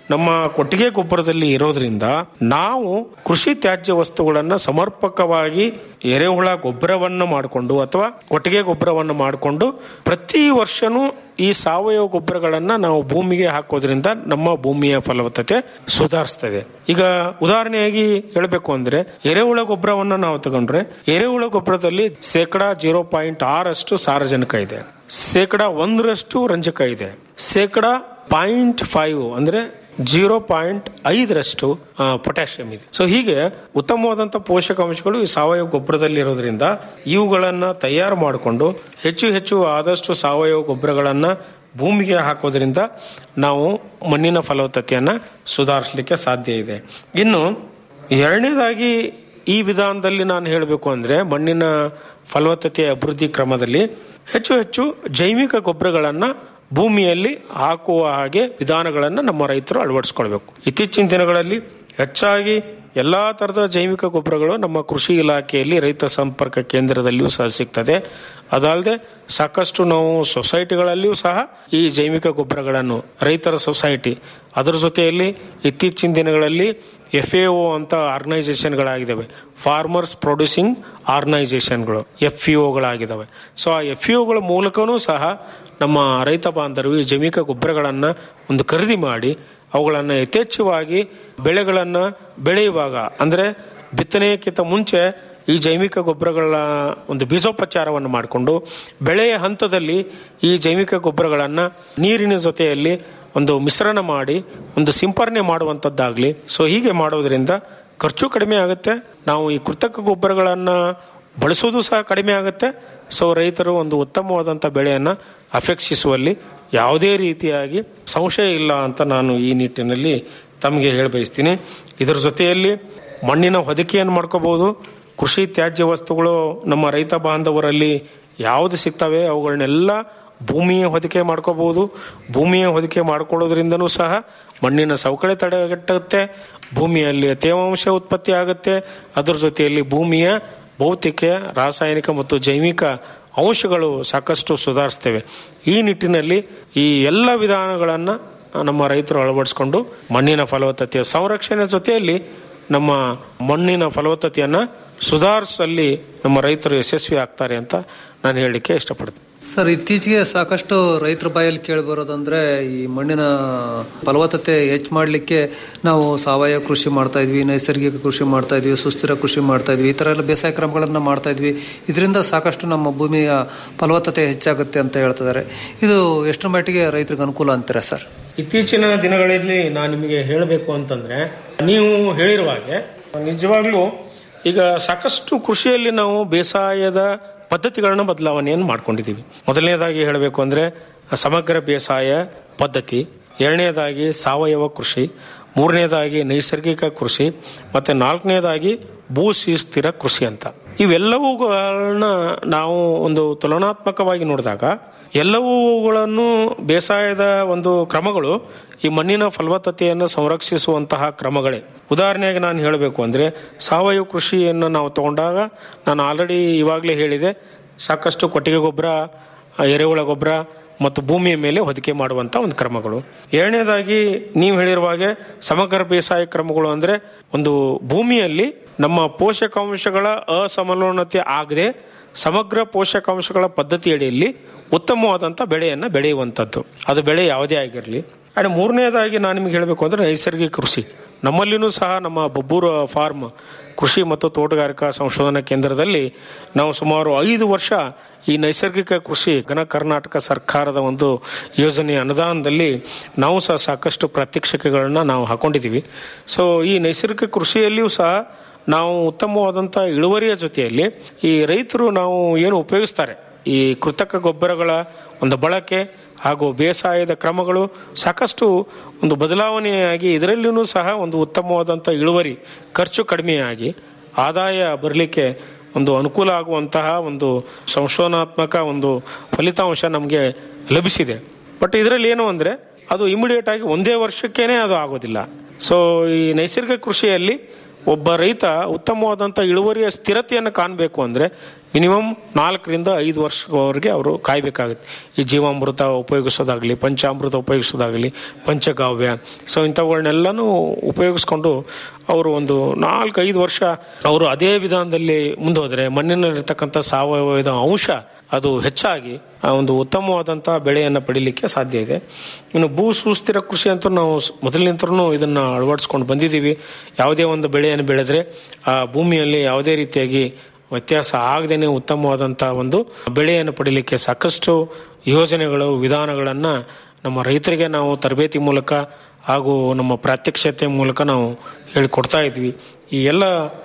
ನಮ್ಮ ಕೊಟ್ಟಿಗೆ ಗೊಬ್ಬರದಲ್ಲಿ ಇರೋದ್ರಿಂದ ನಾವು ಕೃಷಿ ತ್ಯಾಜ್ಯ ವಸ್ತುಗಳನ್ನ ಸಮರ್ಪಕವಾಗಿ ಎರೆಹುಳ ಗೊಬ್ಬರವನ್ನು ಮಾಡಿಕೊಂಡು ಅಥವಾ ಕೊಟ್ಟಿಗೆ ಗೊಬ್ಬರವನ್ನು ಮಾಡಿಕೊಂಡು ಪ್ರತಿ ವರ್ಷನೂ ಈ ಸಾವಯವ ಗೊಬ್ಬರಗಳನ್ನ ನಾವು ಭೂಮಿಗೆ ಹಾಕೋದ್ರಿಂದ ನಮ್ಮ ಭೂಮಿಯ ಫಲವತ್ತತೆ ಸುಧಾರಿಸ್ತದೆ ಈಗ ಉದಾಹರಣೆಯಾಗಿ ಹೇಳಬೇಕು ಅಂದ್ರೆ ಎರೆಹುಳ ಗೊಬ್ಬರವನ್ನ ನಾವು ತಗೊಂಡ್ರೆ ಎರೆಹುಳ ಗೊಬ್ಬರದಲ್ಲಿ ಶೇಕಡ ಜೀರೋ ಪಾಯಿಂಟ್ ಆರಷ್ಟು ಸಾರಜನಕ ಇದೆ ಶೇಕಡ ಒಂದರಷ್ಟು ರಂಜಕ ಇದೆ ಶೇಕಡ ಪಾಯಿಂಟ್ ಫೈವ್ ಅಂದ್ರೆ ಜೀರೋ ಪಾಯಿಂಟ್ ಐದರಷ್ಟು ಪೊಟ್ಯಾಷಿಯಂ ಇದೆ ಸೊ ಹೀಗೆ ಉತ್ತಮವಾದಂಥ ಪೋಷಕಾಂಶಗಳು ಈ ಸಾವಯವ ಗೊಬ್ಬರದಲ್ಲಿ ಇರೋದ್ರಿಂದ ಇವುಗಳನ್ನ ತಯಾರು ಮಾಡಿಕೊಂಡು ಹೆಚ್ಚು ಹೆಚ್ಚು ಆದಷ್ಟು ಸಾವಯವ ಗೊಬ್ಬರಗಳನ್ನ ಭೂಮಿಗೆ ಹಾಕೋದ್ರಿಂದ ನಾವು ಮಣ್ಣಿನ ಫಲವತ್ತತೆಯನ್ನ ಸುಧಾರಿಸಲಿಕ್ಕೆ ಸಾಧ್ಯ ಇದೆ ಇನ್ನು ಎರಡನೇದಾಗಿ ಈ ವಿಧಾನದಲ್ಲಿ ನಾನು ಹೇಳಬೇಕು ಅಂದ್ರೆ ಮಣ್ಣಿನ ಫಲವತ್ತತೆಯ ಅಭಿವೃದ್ಧಿ ಕ್ರಮದಲ್ಲಿ ಹೆಚ್ಚು ಹೆಚ್ಚು ಜೈವಿಕ ಗೊಬ್ಬರಗಳನ್ನ ಭೂಮಿಯಲ್ಲಿ ಹಾಕುವ ಹಾಗೆ ವಿಧಾನಗಳನ್ನು ನಮ್ಮ ರೈತರು ಅಳವಡಿಸ್ಕೊಳ್ಬೇಕು ಇತ್ತೀಚಿನ ದಿನಗಳಲ್ಲಿ ಹೆಚ್ಚಾಗಿ ಎಲ್ಲಾ ತರದ ಜೈವಿಕ ಗೊಬ್ಬರಗಳು ನಮ್ಮ ಕೃಷಿ ಇಲಾಖೆಯಲ್ಲಿ ರೈತ ಸಂಪರ್ಕ ಕೇಂದ್ರದಲ್ಲಿಯೂ ಸಹ ಸಿಗ್ತದೆ ಅದಲ್ಲದೆ ಸಾಕಷ್ಟು ನಾವು ಸೊಸೈಟಿಗಳಲ್ಲಿಯೂ ಸಹ ಈ ಜೈವಿಕ ಗೊಬ್ಬರಗಳನ್ನು ರೈತರ ಸೊಸೈಟಿ ಅದರ ಜೊತೆಯಲ್ಲಿ ಇತ್ತೀಚಿನ ದಿನಗಳಲ್ಲಿ ಎಫ್ ಎ ಒ ಅಂತ ಆರ್ಗನೈಸೇಷನ್ಗಳಾಗಿದ್ದಾವೆ ಫಾರ್ಮರ್ಸ್ ಪ್ರೊಡ್ಯೂಸಿಂಗ್ ಆರ್ಗನೈಸೇಷನ್ಗಳು ಎಫ್ ಇ ಒಗಳಾಗಿದ್ದಾವೆ ಸೊ ಆ ಎಫ್ ಇ ಒಗಳ ಮೂಲಕನೂ ಸಹ ನಮ್ಮ ರೈತ ಬಾಂಧವರು ಈ ಜೈವಿಕ ಗೊಬ್ಬರಗಳನ್ನು ಒಂದು ಖರೀದಿ ಮಾಡಿ ಅವುಗಳನ್ನು ಯಥೇಚ್ಛವಾಗಿ ಬೆಳೆಗಳನ್ನು ಬೆಳೆಯುವಾಗ ಅಂದರೆ ಬಿತ್ತನೆಯಕ್ಕಿಂತ ಮುಂಚೆ ಈ ಜೈವಿಕ ಗೊಬ್ಬರಗಳ ಒಂದು ಬೀಜೋಪಚಾರವನ್ನು ಮಾಡಿಕೊಂಡು ಬೆಳೆಯ ಹಂತದಲ್ಲಿ ಈ ಜೈವಿಕ ಗೊಬ್ಬರಗಳನ್ನು ನೀರಿನ ಜೊತೆಯಲ್ಲಿ ಒಂದು ಮಿಶ್ರಣ ಮಾಡಿ ಒಂದು ಸಿಂಪರಣೆ ಮಾಡುವಂಥದ್ದಾಗಲಿ ಸೊ ಹೀಗೆ ಮಾಡೋದ್ರಿಂದ ಖರ್ಚು ಕಡಿಮೆ ಆಗುತ್ತೆ ನಾವು ಈ ಕೃತಕ ಗೊಬ್ಬರಗಳನ್ನು ಬಳಸೋದು ಸಹ ಕಡಿಮೆ ಆಗುತ್ತೆ ಸೊ ರೈತರು ಒಂದು ಉತ್ತಮವಾದಂಥ ಬೆಳೆಯನ್ನು ಅಪೇಕ್ಷಿಸುವಲ್ಲಿ ಯಾವುದೇ ರೀತಿಯಾಗಿ ಸಂಶಯ ಇಲ್ಲ ಅಂತ ನಾನು ಈ ನಿಟ್ಟಿನಲ್ಲಿ ತಮಗೆ ಹೇಳ ಬಯಸ್ತೀನಿ ಇದರ ಜೊತೆಯಲ್ಲಿ ಮಣ್ಣಿನ ಹೊದಿಕೆಯನ್ನು ಮಾಡ್ಕೋಬಹುದು ಕೃಷಿ ತ್ಯಾಜ್ಯ ವಸ್ತುಗಳು ನಮ್ಮ ರೈತ ಬಾಂಧವರಲ್ಲಿ ಯಾವುದು ಸಿಗ್ತವೆ ಅವುಗಳನ್ನೆಲ್ಲ ಭೂಮಿಯ ಹೊದಿಕೆ ಮಾಡ್ಕೋಬಹುದು ಭೂಮಿಯ ಹೊದಿಕೆ ಮಾಡ್ಕೊಳ್ಳೋದ್ರಿಂದನೂ ಸಹ ಮಣ್ಣಿನ ಸವಕಳಿ ತಡೆಗಟ್ಟುತ್ತೆ ಭೂಮಿಯಲ್ಲಿ ತೇವಾಂಶ ಉತ್ಪತ್ತಿ ಆಗುತ್ತೆ ಅದರ ಜೊತೆಯಲ್ಲಿ ಭೂಮಿಯ ಭೌತಿಕ ರಾಸಾಯನಿಕ ಮತ್ತು ಜೈವಿಕ ಅಂಶಗಳು ಸಾಕಷ್ಟು ಸುಧಾರಿಸ್ತೇವೆ ಈ ನಿಟ್ಟಿನಲ್ಲಿ ಈ ಎಲ್ಲ ವಿಧಾನಗಳನ್ನು ನಮ್ಮ ರೈತರು ಅಳವಡಿಸಿಕೊಂಡು ಮಣ್ಣಿನ ಫಲವತ್ತತೆಯ ಸಂರಕ್ಷಣೆ ಜೊತೆಯಲ್ಲಿ ನಮ್ಮ ಮಣ್ಣಿನ ಫಲವತ್ತತೆಯನ್ನು ಸುಧಾರಿಸಲ್ಲಿ ನಮ್ಮ ರೈತರು ಯಶಸ್ವಿ ಆಗ್ತಾರೆ ಅಂತ ನಾನು ಹೇಳಲಿಕ್ಕೆ ಇಷ್ಟಪಡ್ತೀನಿ ಸರ್ ಇತ್ತೀಚೆಗೆ ಸಾಕಷ್ಟು ರೈತರ ಬಾಯಲ್ಲಿ ಕೇಳಿ ಬರೋದಂದ್ರೆ ಈ ಮಣ್ಣಿನ ಫಲವತ್ತತೆ ಹೆಚ್ಚು ಮಾಡಲಿಕ್ಕೆ ನಾವು ಸಾವಯವ ಕೃಷಿ ಮಾಡ್ತಾ ಇದ್ವಿ ನೈಸರ್ಗಿಕ ಕೃಷಿ ಮಾಡ್ತಾ ಇದ್ವಿ ಸುಸ್ಥಿರ ಕೃಷಿ ಮಾಡ್ತಾ ಇದ್ವಿ ಈ ಥರ ಎಲ್ಲ ಬೇಸಾಯ ಕ್ರಮಗಳನ್ನು ಮಾಡ್ತಾ ಇದ್ವಿ ಇದರಿಂದ ಸಾಕಷ್ಟು ನಮ್ಮ ಭೂಮಿಯ ಫಲವತ್ತತೆ ಹೆಚ್ಚಾಗುತ್ತೆ ಅಂತ ಹೇಳ್ತಿದ್ದಾರೆ ಇದು ಎಷ್ಟು ಮಟ್ಟಿಗೆ ರೈತರಿಗೆ ಅನುಕೂಲ ಅಂತೀರಾ ಸರ್ ಇತ್ತೀಚಿನ ದಿನಗಳಲ್ಲಿ ನಾನು ನಿಮಗೆ ಹೇಳಬೇಕು ಅಂತಂದ್ರೆ ನೀವು ಹೇಳಿರುವ ಹಾಗೆ ನಿಜವಾಗ್ಲೂ ಈಗ ಸಾಕಷ್ಟು ಕೃಷಿಯಲ್ಲಿ ನಾವು ಬೇಸಾಯದ ಪದ್ಧತಿಗಳನ್ನ ಬದಲಾವಣೆಯನ್ನು ಮಾಡ್ಕೊಂಡಿದ್ದೀವಿ ಮೊದಲನೇದಾಗಿ ಹೇಳಬೇಕು ಅಂದ್ರೆ ಸಮಗ್ರ ಬೇಸಾಯ ಪದ್ಧತಿ ಎರಡನೇದಾಗಿ ಸಾವಯವ ಕೃಷಿ ಮೂರನೇದಾಗಿ ನೈಸರ್ಗಿಕ ಕೃಷಿ ಮತ್ತೆ ನಾಲ್ಕನೇದಾಗಿ ಭೂ ಸ್ಥಿರ ಕೃಷಿ ಅಂತ ಇವೆಲ್ಲವುಗಳನ್ನ ನಾವು ಒಂದು ತುಲನಾತ್ಮಕವಾಗಿ ನೋಡಿದಾಗ ಎಲ್ಲವುಗಳನ್ನು ಬೇಸಾಯದ ಒಂದು ಕ್ರಮಗಳು ಈ ಮಣ್ಣಿನ ಫಲವತ್ತತೆಯನ್ನು ಸಂರಕ್ಷಿಸುವಂತಹ ಕ್ರಮಗಳೇ ಉದಾಹರಣೆಗೆ ನಾನು ಹೇಳಬೇಕು ಅಂದ್ರೆ ಸಾವಯವ ಕೃಷಿಯನ್ನು ನಾವು ತಗೊಂಡಾಗ ನಾನು ಆಲ್ರೆಡಿ ಇವಾಗಲೇ ಹೇಳಿದೆ ಸಾಕಷ್ಟು ಕೊಟ್ಟಿಗೆ ಗೊಬ್ಬರ ಎರೆಹುಳ ಗೊಬ್ಬರ ಮತ್ತು ಭೂಮಿಯ ಮೇಲೆ ಹೊದಿಕೆ ಮಾಡುವಂತ ಒಂದು ಕ್ರಮಗಳು ಎರಡನೇದಾಗಿ ನೀವು ಹೇಳಿರುವ ಹಾಗೆ ಸಮಗ್ರ ಬೇಸಾಯ ಕ್ರಮಗಳು ಅಂದ್ರೆ ಒಂದು ಭೂಮಿಯಲ್ಲಿ ನಮ್ಮ ಪೋಷಕಾಂಶಗಳ ಅಸಮಲೋನತೆ ಆಗದೆ ಸಮಗ್ರ ಪೋಷಕಾಂಶಗಳ ಪದ್ಧತಿ ಅಡಿಯಲ್ಲಿ ಉತ್ತಮವಾದಂಥ ಬೆಳೆಯನ್ನು ಬೆಳೆಯುವಂಥದ್ದು ಅದು ಬೆಳೆ ಯಾವುದೇ ಆಗಿರಲಿ ಅಂಡ್ ಮೂರನೇದಾಗಿ ನಾನು ನಿಮಗೆ ಹೇಳಬೇಕು ಅಂದ್ರೆ ನೈಸರ್ಗಿಕ ಕೃಷಿ ನಮ್ಮಲ್ಲಿನೂ ಸಹ ನಮ್ಮ ಬಬ್ಬೂರು ಫಾರ್ಮ್ ಕೃಷಿ ಮತ್ತು ತೋಟಗಾರಿಕಾ ಸಂಶೋಧನಾ ಕೇಂದ್ರದಲ್ಲಿ ನಾವು ಸುಮಾರು ಐದು ವರ್ಷ ಈ ನೈಸರ್ಗಿಕ ಕೃಷಿ ಘನ ಕರ್ನಾಟಕ ಸರ್ಕಾರದ ಒಂದು ಯೋಜನೆಯ ಅನುದಾನದಲ್ಲಿ ನಾವು ಸಹ ಸಾಕಷ್ಟು ಪ್ರಾತ್ಯಕ್ಷಿಕೆಗಳನ್ನ ನಾವು ಹಾಕೊಂಡಿದ್ದೀವಿ ಸೊ ಈ ನೈಸರ್ಗಿಕ ಕೃಷಿಯಲ್ಲಿಯೂ ಸಹ ನಾವು ಉತ್ತಮವಾದಂಥ ಇಳುವರಿಯ ಜೊತೆಯಲ್ಲಿ ಈ ರೈತರು ನಾವು ಏನು ಉಪಯೋಗಿಸ್ತಾರೆ ಈ ಕೃತಕ ಗೊಬ್ಬರಗಳ ಒಂದು ಬಳಕೆ ಹಾಗೂ ಬೇಸಾಯದ ಕ್ರಮಗಳು ಸಾಕಷ್ಟು ಒಂದು ಬದಲಾವಣೆಯಾಗಿ ಇದರಲ್ಲಿಯೂ ಸಹ ಒಂದು ಉತ್ತಮವಾದಂಥ ಇಳುವರಿ ಖರ್ಚು ಕಡಿಮೆಯಾಗಿ ಆದಾಯ ಬರಲಿಕ್ಕೆ ಒಂದು ಅನುಕೂಲ ಆಗುವಂತಹ ಒಂದು ಸಂಶೋಧನಾತ್ಮಕ ಒಂದು ಫಲಿತಾಂಶ ನಮಗೆ ಲಭಿಸಿದೆ ಬಟ್ ಇದರಲ್ಲಿ ಏನು ಅಂದರೆ ಅದು ಇಮಿಡಿಯೇಟ್ ಆಗಿ ಒಂದೇ ವರ್ಷಕ್ಕೇನೆ ಅದು ಆಗೋದಿಲ್ಲ ಸೊ ಈ ನೈಸರ್ಗಿಕ ಕೃಷಿಯಲ್ಲಿ ಒಬ್ಬ ರೈತ ಉತ್ತಮವಾದಂಥ ಇಳುವರಿಯ ಸ್ಥಿರತೆಯನ್ನು ಕಾಣಬೇಕು ಅಂದರೆ ಮಿನಿಮಮ್ ನಾಲ್ಕರಿಂದ ಐದು ವರ್ಷವರೆಗೆ ಅವರು ಕಾಯಬೇಕಾಗುತ್ತೆ ಈ ಜೀವಾಮೃತ ಉಪಯೋಗಿಸೋದಾಗಲಿ ಪಂಚಾಮೃತ ಉಪಯೋಗಿಸೋದಾಗಲಿ ಪಂಚಗಾವ್ಯ ಸೊ ಇಂಥವುಗಳನ್ನೆಲ್ಲನೂ ಉಪಯೋಗಿಸ್ಕೊಂಡು ಅವರು ಒಂದು ನಾಲ್ಕು ಐದು ವರ್ಷ ಅವರು ಅದೇ ವಿಧಾನದಲ್ಲಿ ಮುಂದೋದ್ರೆ ಮಣ್ಣಿನಲ್ಲಿರ್ತಕ್ಕಂಥ ಸಾವಯವದ ಅಂಶ ಅದು ಹೆಚ್ಚಾಗಿ ಆ ಒಂದು ಉತ್ತಮವಾದಂಥ ಬೆಳೆಯನ್ನು ಪಡಿಲಿಕ್ಕೆ ಸಾಧ್ಯ ಇದೆ ಇನ್ನು ಭೂ ಸುಸ್ಥಿರ ಕೃಷಿ ಅಂತೂ ನಾವು ಮೊದಲಿನಿಂದಲೂ ಇದನ್ನು ಅಳವಡಿಸ್ಕೊಂಡು ಬಂದಿದ್ದೀವಿ ಯಾವುದೇ ಒಂದು ಬೆಳೆಯನ್ನು ಬೆಳೆದ್ರೆ ಆ ಭೂಮಿಯಲ್ಲಿ ಯಾವುದೇ ರೀತಿಯಾಗಿ ವ್ಯತ್ಯಾಸ ಆಗದೇನೆ ಉತ್ತಮವಾದಂಥ ಒಂದು ಬೆಳೆಯನ್ನು ಪಡಿಲಿಕ್ಕೆ ಸಾಕಷ್ಟು ಯೋಜನೆಗಳು ವಿಧಾನಗಳನ್ನು ನಮ್ಮ ರೈತರಿಗೆ ನಾವು ತರಬೇತಿ ಮೂಲಕ ಹಾಗೂ ನಮ್ಮ ಪ್ರಾತ್ಯಕ್ಷತೆ ಮೂಲಕ ನಾವು ಹೇಳಿಕೊಡ್ತಾ ಇದ್ವಿ ಈ ಎಲ್ಲ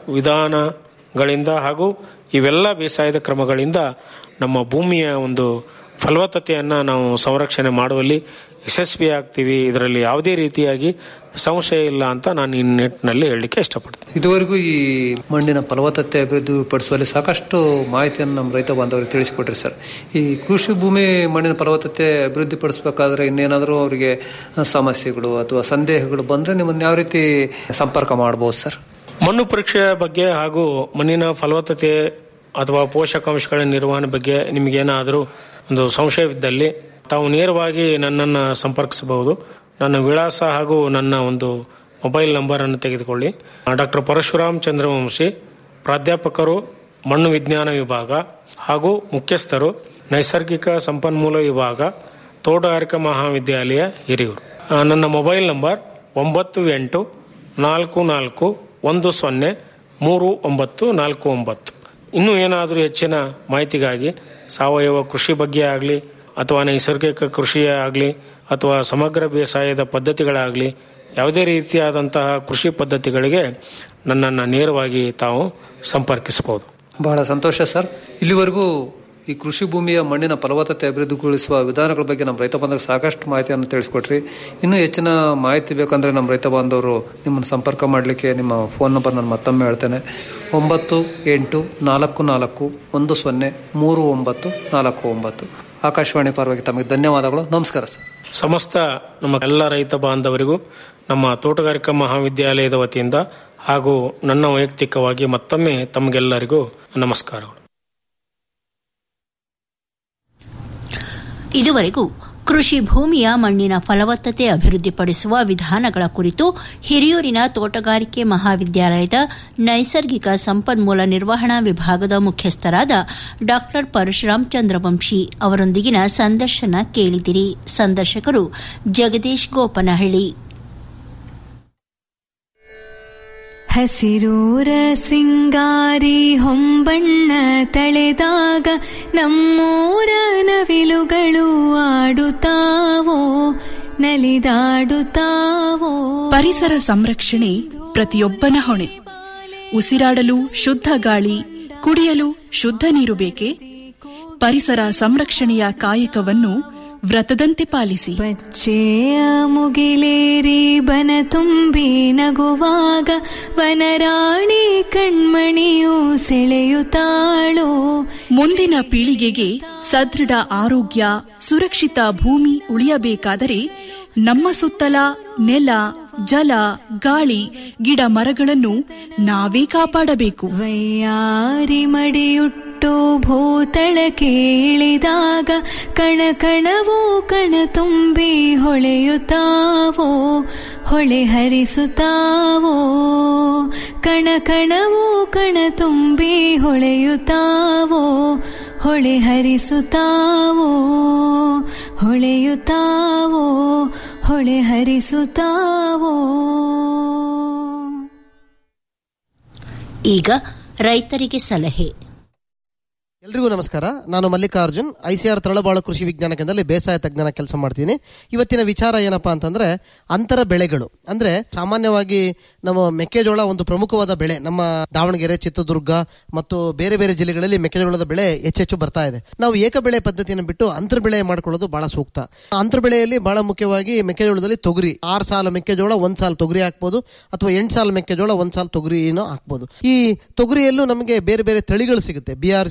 ವಿಧಾನಗಳಿಂದ ಹಾಗೂ ಇವೆಲ್ಲ ಬೇಸಾಯದ ಕ್ರಮಗಳಿಂದ ನಮ್ಮ ಭೂಮಿಯ ಒಂದು ಫಲವತ್ತತೆಯನ್ನು ನಾವು ಸಂರಕ್ಷಣೆ ಮಾಡುವಲ್ಲಿ ಯಶಸ್ವಿ ಆಗ್ತೀವಿ ಇದರಲ್ಲಿ ಯಾವುದೇ ರೀತಿಯಾಗಿ ಸಂಶಯ ಇಲ್ಲ ಅಂತ ನಾನು ಈ ನಿಟ್ಟಿನಲ್ಲಿ ಹೇಳಲಿಕ್ಕೆ ಇಷ್ಟಪಡ್ತೀನಿ ಇದುವರೆಗೂ ಈ ಮಣ್ಣಿನ ಫಲವತ್ತತೆ ಅಭಿವೃದ್ಧಿ ಪಡಿಸುವಲ್ಲಿ ಸಾಕಷ್ಟು ಮಾಹಿತಿಯನ್ನು ನಮ್ಮ ರೈತ ಬಾಂಧವರಿಗೆ ತಿಳಿಸಿಕೊಟ್ರಿ ಸರ್ ಈ ಕೃಷಿ ಭೂಮಿ ಮಣ್ಣಿನ ಫಲವತ್ತತೆ ಅಭಿವೃದ್ಧಿ ಪಡಿಸಬೇಕಾದ್ರೆ ಇನ್ನೇನಾದರೂ ಅವರಿಗೆ ಸಮಸ್ಯೆಗಳು ಅಥವಾ ಸಂದೇಹಗಳು ಬಂದರೆ ನಿಮ್ಮನ್ನು ಯಾವ ರೀತಿ ಸಂಪರ್ಕ ಮಾಡ್ಬೋದು ಸರ್ ಮಣ್ಣು ಪರೀಕ್ಷೆಯ ಬಗ್ಗೆ ಹಾಗೂ ಮಣ್ಣಿನ ಫಲವತ್ತತೆ ಅಥವಾ ಪೋಷಕಾಂಶಗಳ ನಿರ್ವಹಣೆ ಬಗ್ಗೆ ನಿಮಗೇನಾದರೂ ಒಂದು ಸಂಶಯವಿದ್ದಲ್ಲಿ ತಾವು ನೇರವಾಗಿ ನನ್ನನ್ನು ಸಂಪರ್ಕಿಸಬಹುದು ನನ್ನ ವಿಳಾಸ ಹಾಗೂ ನನ್ನ ಒಂದು ಮೊಬೈಲ್ ನಂಬರನ್ನು ತೆಗೆದುಕೊಳ್ಳಿ ಡಾಕ್ಟರ್ ಪರಶುರಾಮ್ ಚಂದ್ರವಂಶಿ ಪ್ರಾಧ್ಯಾಪಕರು ಮಣ್ಣು ವಿಜ್ಞಾನ ವಿಭಾಗ ಹಾಗೂ ಮುಖ್ಯಸ್ಥರು ನೈಸರ್ಗಿಕ ಸಂಪನ್ಮೂಲ ವಿಭಾಗ ತೋಟಗಾರಿಕಾ ಮಹಾವಿದ್ಯಾಲಯ ಹಿರಿಯೂರು ಆ, ನನ್ನ ಮೊಬೈಲ್ ನಂಬರ್ ಒಂಬತ್ತು ಎಂಟು ನಾಲ್ಕು ನಾಲ್ಕು ಒಂದು ಸೊನ್ನೆ ಮೂರು ಒಂಬತ್ತು ನಾಲ್ಕು ಒಂಬತ್ತು ಇನ್ನೂ ಏನಾದರೂ ಹೆಚ್ಚಿನ ಮಾಹಿತಿಗಾಗಿ ಸಾವಯವ ಕೃಷಿ ಬಗ್ಗೆ ಆಗಲಿ ಅಥವಾ ನೈಸರ್ಗಿಕ ಕೃಷಿಯೇ ಆಗಲಿ ಅಥವಾ ಸಮಗ್ರ ಬೇಸಾಯದ ಪದ್ಧತಿಗಳಾಗಲಿ ಯಾವುದೇ ರೀತಿಯಾದಂತಹ ಕೃಷಿ ಪದ್ಧತಿಗಳಿಗೆ ನನ್ನನ್ನು ನೇರವಾಗಿ ತಾವು ಸಂಪರ್ಕಿಸಬಹುದು ಬಹಳ ಸಂತೋಷ ಸರ್ ಇಲ್ಲಿವರೆಗೂ ಈ ಕೃಷಿ ಭೂಮಿಯ ಮಣ್ಣಿನ ಫಲವತ್ತತೆ ಅಭಿವೃದ್ಧಿಗೊಳಿಸುವ ವಿಧಾನಗಳ ಬಗ್ಗೆ ನಮ್ಮ ರೈತ ಬಾಂಧವರು ಸಾಕಷ್ಟು ಮಾಹಿತಿಯನ್ನು ತಿಳಿಸ್ಕೊಟ್ರಿ ಇನ್ನೂ ಹೆಚ್ಚಿನ ಮಾಹಿತಿ ಬೇಕಂದ್ರೆ ನಮ್ಮ ರೈತ ಬಾಂಧವರು ನಿಮ್ಮನ್ನು ಸಂಪರ್ಕ ಮಾಡಲಿಕ್ಕೆ ನಿಮ್ಮ ಫೋನ್ ನಂಬರ್ ನಾನು ಮತ್ತೊಮ್ಮೆ ಹೇಳ್ತೇನೆ ಒಂಬತ್ತು ಎಂಟು ನಾಲ್ಕು ನಾಲ್ಕು ಒಂದು ಸೊನ್ನೆ ಮೂರು ಒಂಬತ್ತು ನಾಲ್ಕು ಒಂಬತ್ತು ಆಕಾಶವಾಣಿ ಪರವಾಗಿ ತಮಗೆ ಧನ್ಯವಾದಗಳು ನಮಸ್ಕಾರ ಸರ್ ಸಮಸ್ತ ನಮ್ಮ ಎಲ್ಲ ರೈತ ಬಾಂಧವರಿಗೂ ನಮ್ಮ ತೋಟಗಾರಿಕಾ ಮಹಾವಿದ್ಯಾಲಯದ ವತಿಯಿಂದ ಹಾಗೂ ನನ್ನ ವೈಯಕ್ತಿಕವಾಗಿ ಮತ್ತೊಮ್ಮೆ ತಮಗೆಲ್ಲರಿಗೂ ನಮಸ್ಕಾರಗಳು ಇದುವರೆಗೂ ಕೃಷಿ ಭೂಮಿಯ ಮಣ್ಣಿನ ಫಲವತ್ತತೆ ಅಭಿವೃದ್ಧಿಪಡಿಸುವ ವಿಧಾನಗಳ ಕುರಿತು ಹಿರಿಯೂರಿನ ತೋಟಗಾರಿಕೆ ಮಹಾವಿದ್ಯಾಲಯದ ನೈಸರ್ಗಿಕ ಸಂಪನ್ಮೂಲ ನಿರ್ವಹಣಾ ವಿಭಾಗದ ಮುಖ್ಯಸ್ಥರಾದ ಡಾ ಪರಶುರಾಮ್ ಚಂದ್ರವಂಶಿ ಅವರೊಂದಿಗಿನ ಸಂದರ್ಶನ ಕೇಳಿದಿರಿ ಸಂದರ್ಶಕರು ಜಗದೀಶ್ ಗೋಪನಹಳ್ಳಿ ಹಸಿರೂರ ಸಿಂಗಾರಿ ಹೊಂಬಣ್ಣ ತಳೆದಾಗ ನಮ್ಮೂರ ನವಿಲುಗಳು ಆಡುತ್ತಾವೋ ನಲಿದಾಡುತ್ತಾವೋ ಪರಿಸರ ಸಂರಕ್ಷಣೆ ಪ್ರತಿಯೊಬ್ಬನ ಹೊಣೆ ಉಸಿರಾಡಲು ಶುದ್ಧ ಗಾಳಿ ಕುಡಿಯಲು ಶುದ್ಧ ನೀರು ಬೇಕೆ ಪರಿಸರ ಸಂರಕ್ಷಣೆಯ ಕಾಯಕವನ್ನು ವ್ರತದಂತೆ ಪಾಲಿಸಿ ಬಚ್ಚೆಯ ಮುಗಿಲೇರಿ ಬನ ತುಂಬಿ ನಗುವಾಗ ವನರಾಣಿ ಕಣ್ಮಣಿಯು ಸೆಳೆಯುತ್ತಾಳೋ ಮುಂದಿನ ಪೀಳಿಗೆಗೆ ಸದೃಢ ಆರೋಗ್ಯ ಸುರಕ್ಷಿತ ಭೂಮಿ ಉಳಿಯಬೇಕಾದರೆ ನಮ್ಮ ಸುತ್ತಲ ನೆಲ ಜಲ ಗಾಳಿ ಗಿಡ ಮರಗಳನ್ನು ನಾವೇ ಕಾಪಾಡಬೇಕು ವೈಯಾರಿ ಮಡಿಯುಟ್ಟು ಭೂತಳಕ್ಕೆ ಇಳಿದಾಗ ಕಣ ಕಣವೋ ಕಣ ತುಂಬಿ ಹೊಳೆಯುತ್ತಾವೋ ಹೊಳೆ ಹರಿಸುತ್ತಾವೋ ಕಣ ಕಣವೋ ಕಣ ತುಂಬಿ ಹೊಳೆಯುತ್ತಾವೋ ಹೊಳೆ ಹರಿಸುತ್ತಾವೋ ಹೊಳೆಯುತ್ತಾವೋ ಹೊಳೆ ಹರಿಸುತ್ತಾವೋ ಈಗ ರೈತರಿಗೆ ಸಲಹೆ ಎಲ್ರಿಗೂ ನಮಸ್ಕಾರ ನಾನು ಮಲ್ಲಿಕಾರ್ಜುನ್ ಐಸಿಆರ್ ತಳಬಾಳು ಕೃಷಿ ವಿಜ್ಞಾನ ಕೇಂದ್ರದಲ್ಲಿ ಬೇಸಾಯ ತಜ್ಞನ ಕೆಲಸ ಮಾಡ್ತೀನಿ ಇವತ್ತಿನ ವಿಚಾರ ಏನಪ್ಪಾ ಅಂತಂದ್ರೆ ಅಂತರ ಬೆಳೆಗಳು ಅಂದ್ರೆ ಸಾಮಾನ್ಯವಾಗಿ ನಮ್ಮ ಮೆಕ್ಕೆಜೋಳ ಒಂದು ಪ್ರಮುಖವಾದ ಬೆಳೆ ನಮ್ಮ ದಾವಣಗೆರೆ ಚಿತ್ರದುರ್ಗ ಮತ್ತು ಬೇರೆ ಬೇರೆ ಜಿಲ್ಲೆಗಳಲ್ಲಿ ಮೆಕ್ಕೆಜೋಳದ ಬೆಳೆ ಹೆಚ್ಚೆಚ್ಚು ಬರ್ತಾ ಇದೆ ನಾವು ಏಕ ಬೆಳೆ ಪದ್ಧತಿಯನ್ನು ಬಿಟ್ಟು ಅಂತರ ಬೆಳೆ ಮಾಡ್ಕೊಳ್ಳೋದು ಬಹಳ ಸೂಕ್ತ ಅಂತರ ಬೆಳೆಯಲ್ಲಿ ಬಹಳ ಮುಖ್ಯವಾಗಿ ಮೆಕ್ಕೆಜೋಳದಲ್ಲಿ ತೊಗರಿ ಆರು ಸಾಲ ಮೆಕ್ಕೆಜೋಳ ಒಂದ್ ಸಾಲ ತೊಗರಿ ಹಾಕ್ಬೋದು ಅಥವಾ ಎಂಟು ಸಾಲ ಮೆಕ್ಕೆಜೋಳ ಒಂದ್ ಸಾಲ ತೊಗರಿನೂ ಹಾಕ್ಬೋದು ಈ ತೊಗರಿಯಲ್ಲೂ ನಮಗೆ ಬೇರೆ ಬೇರೆ ತಳಿಗಳು ಸಿಗುತ್ತೆ ಬಿ ಆರ್ ಜಿ ಒಂದು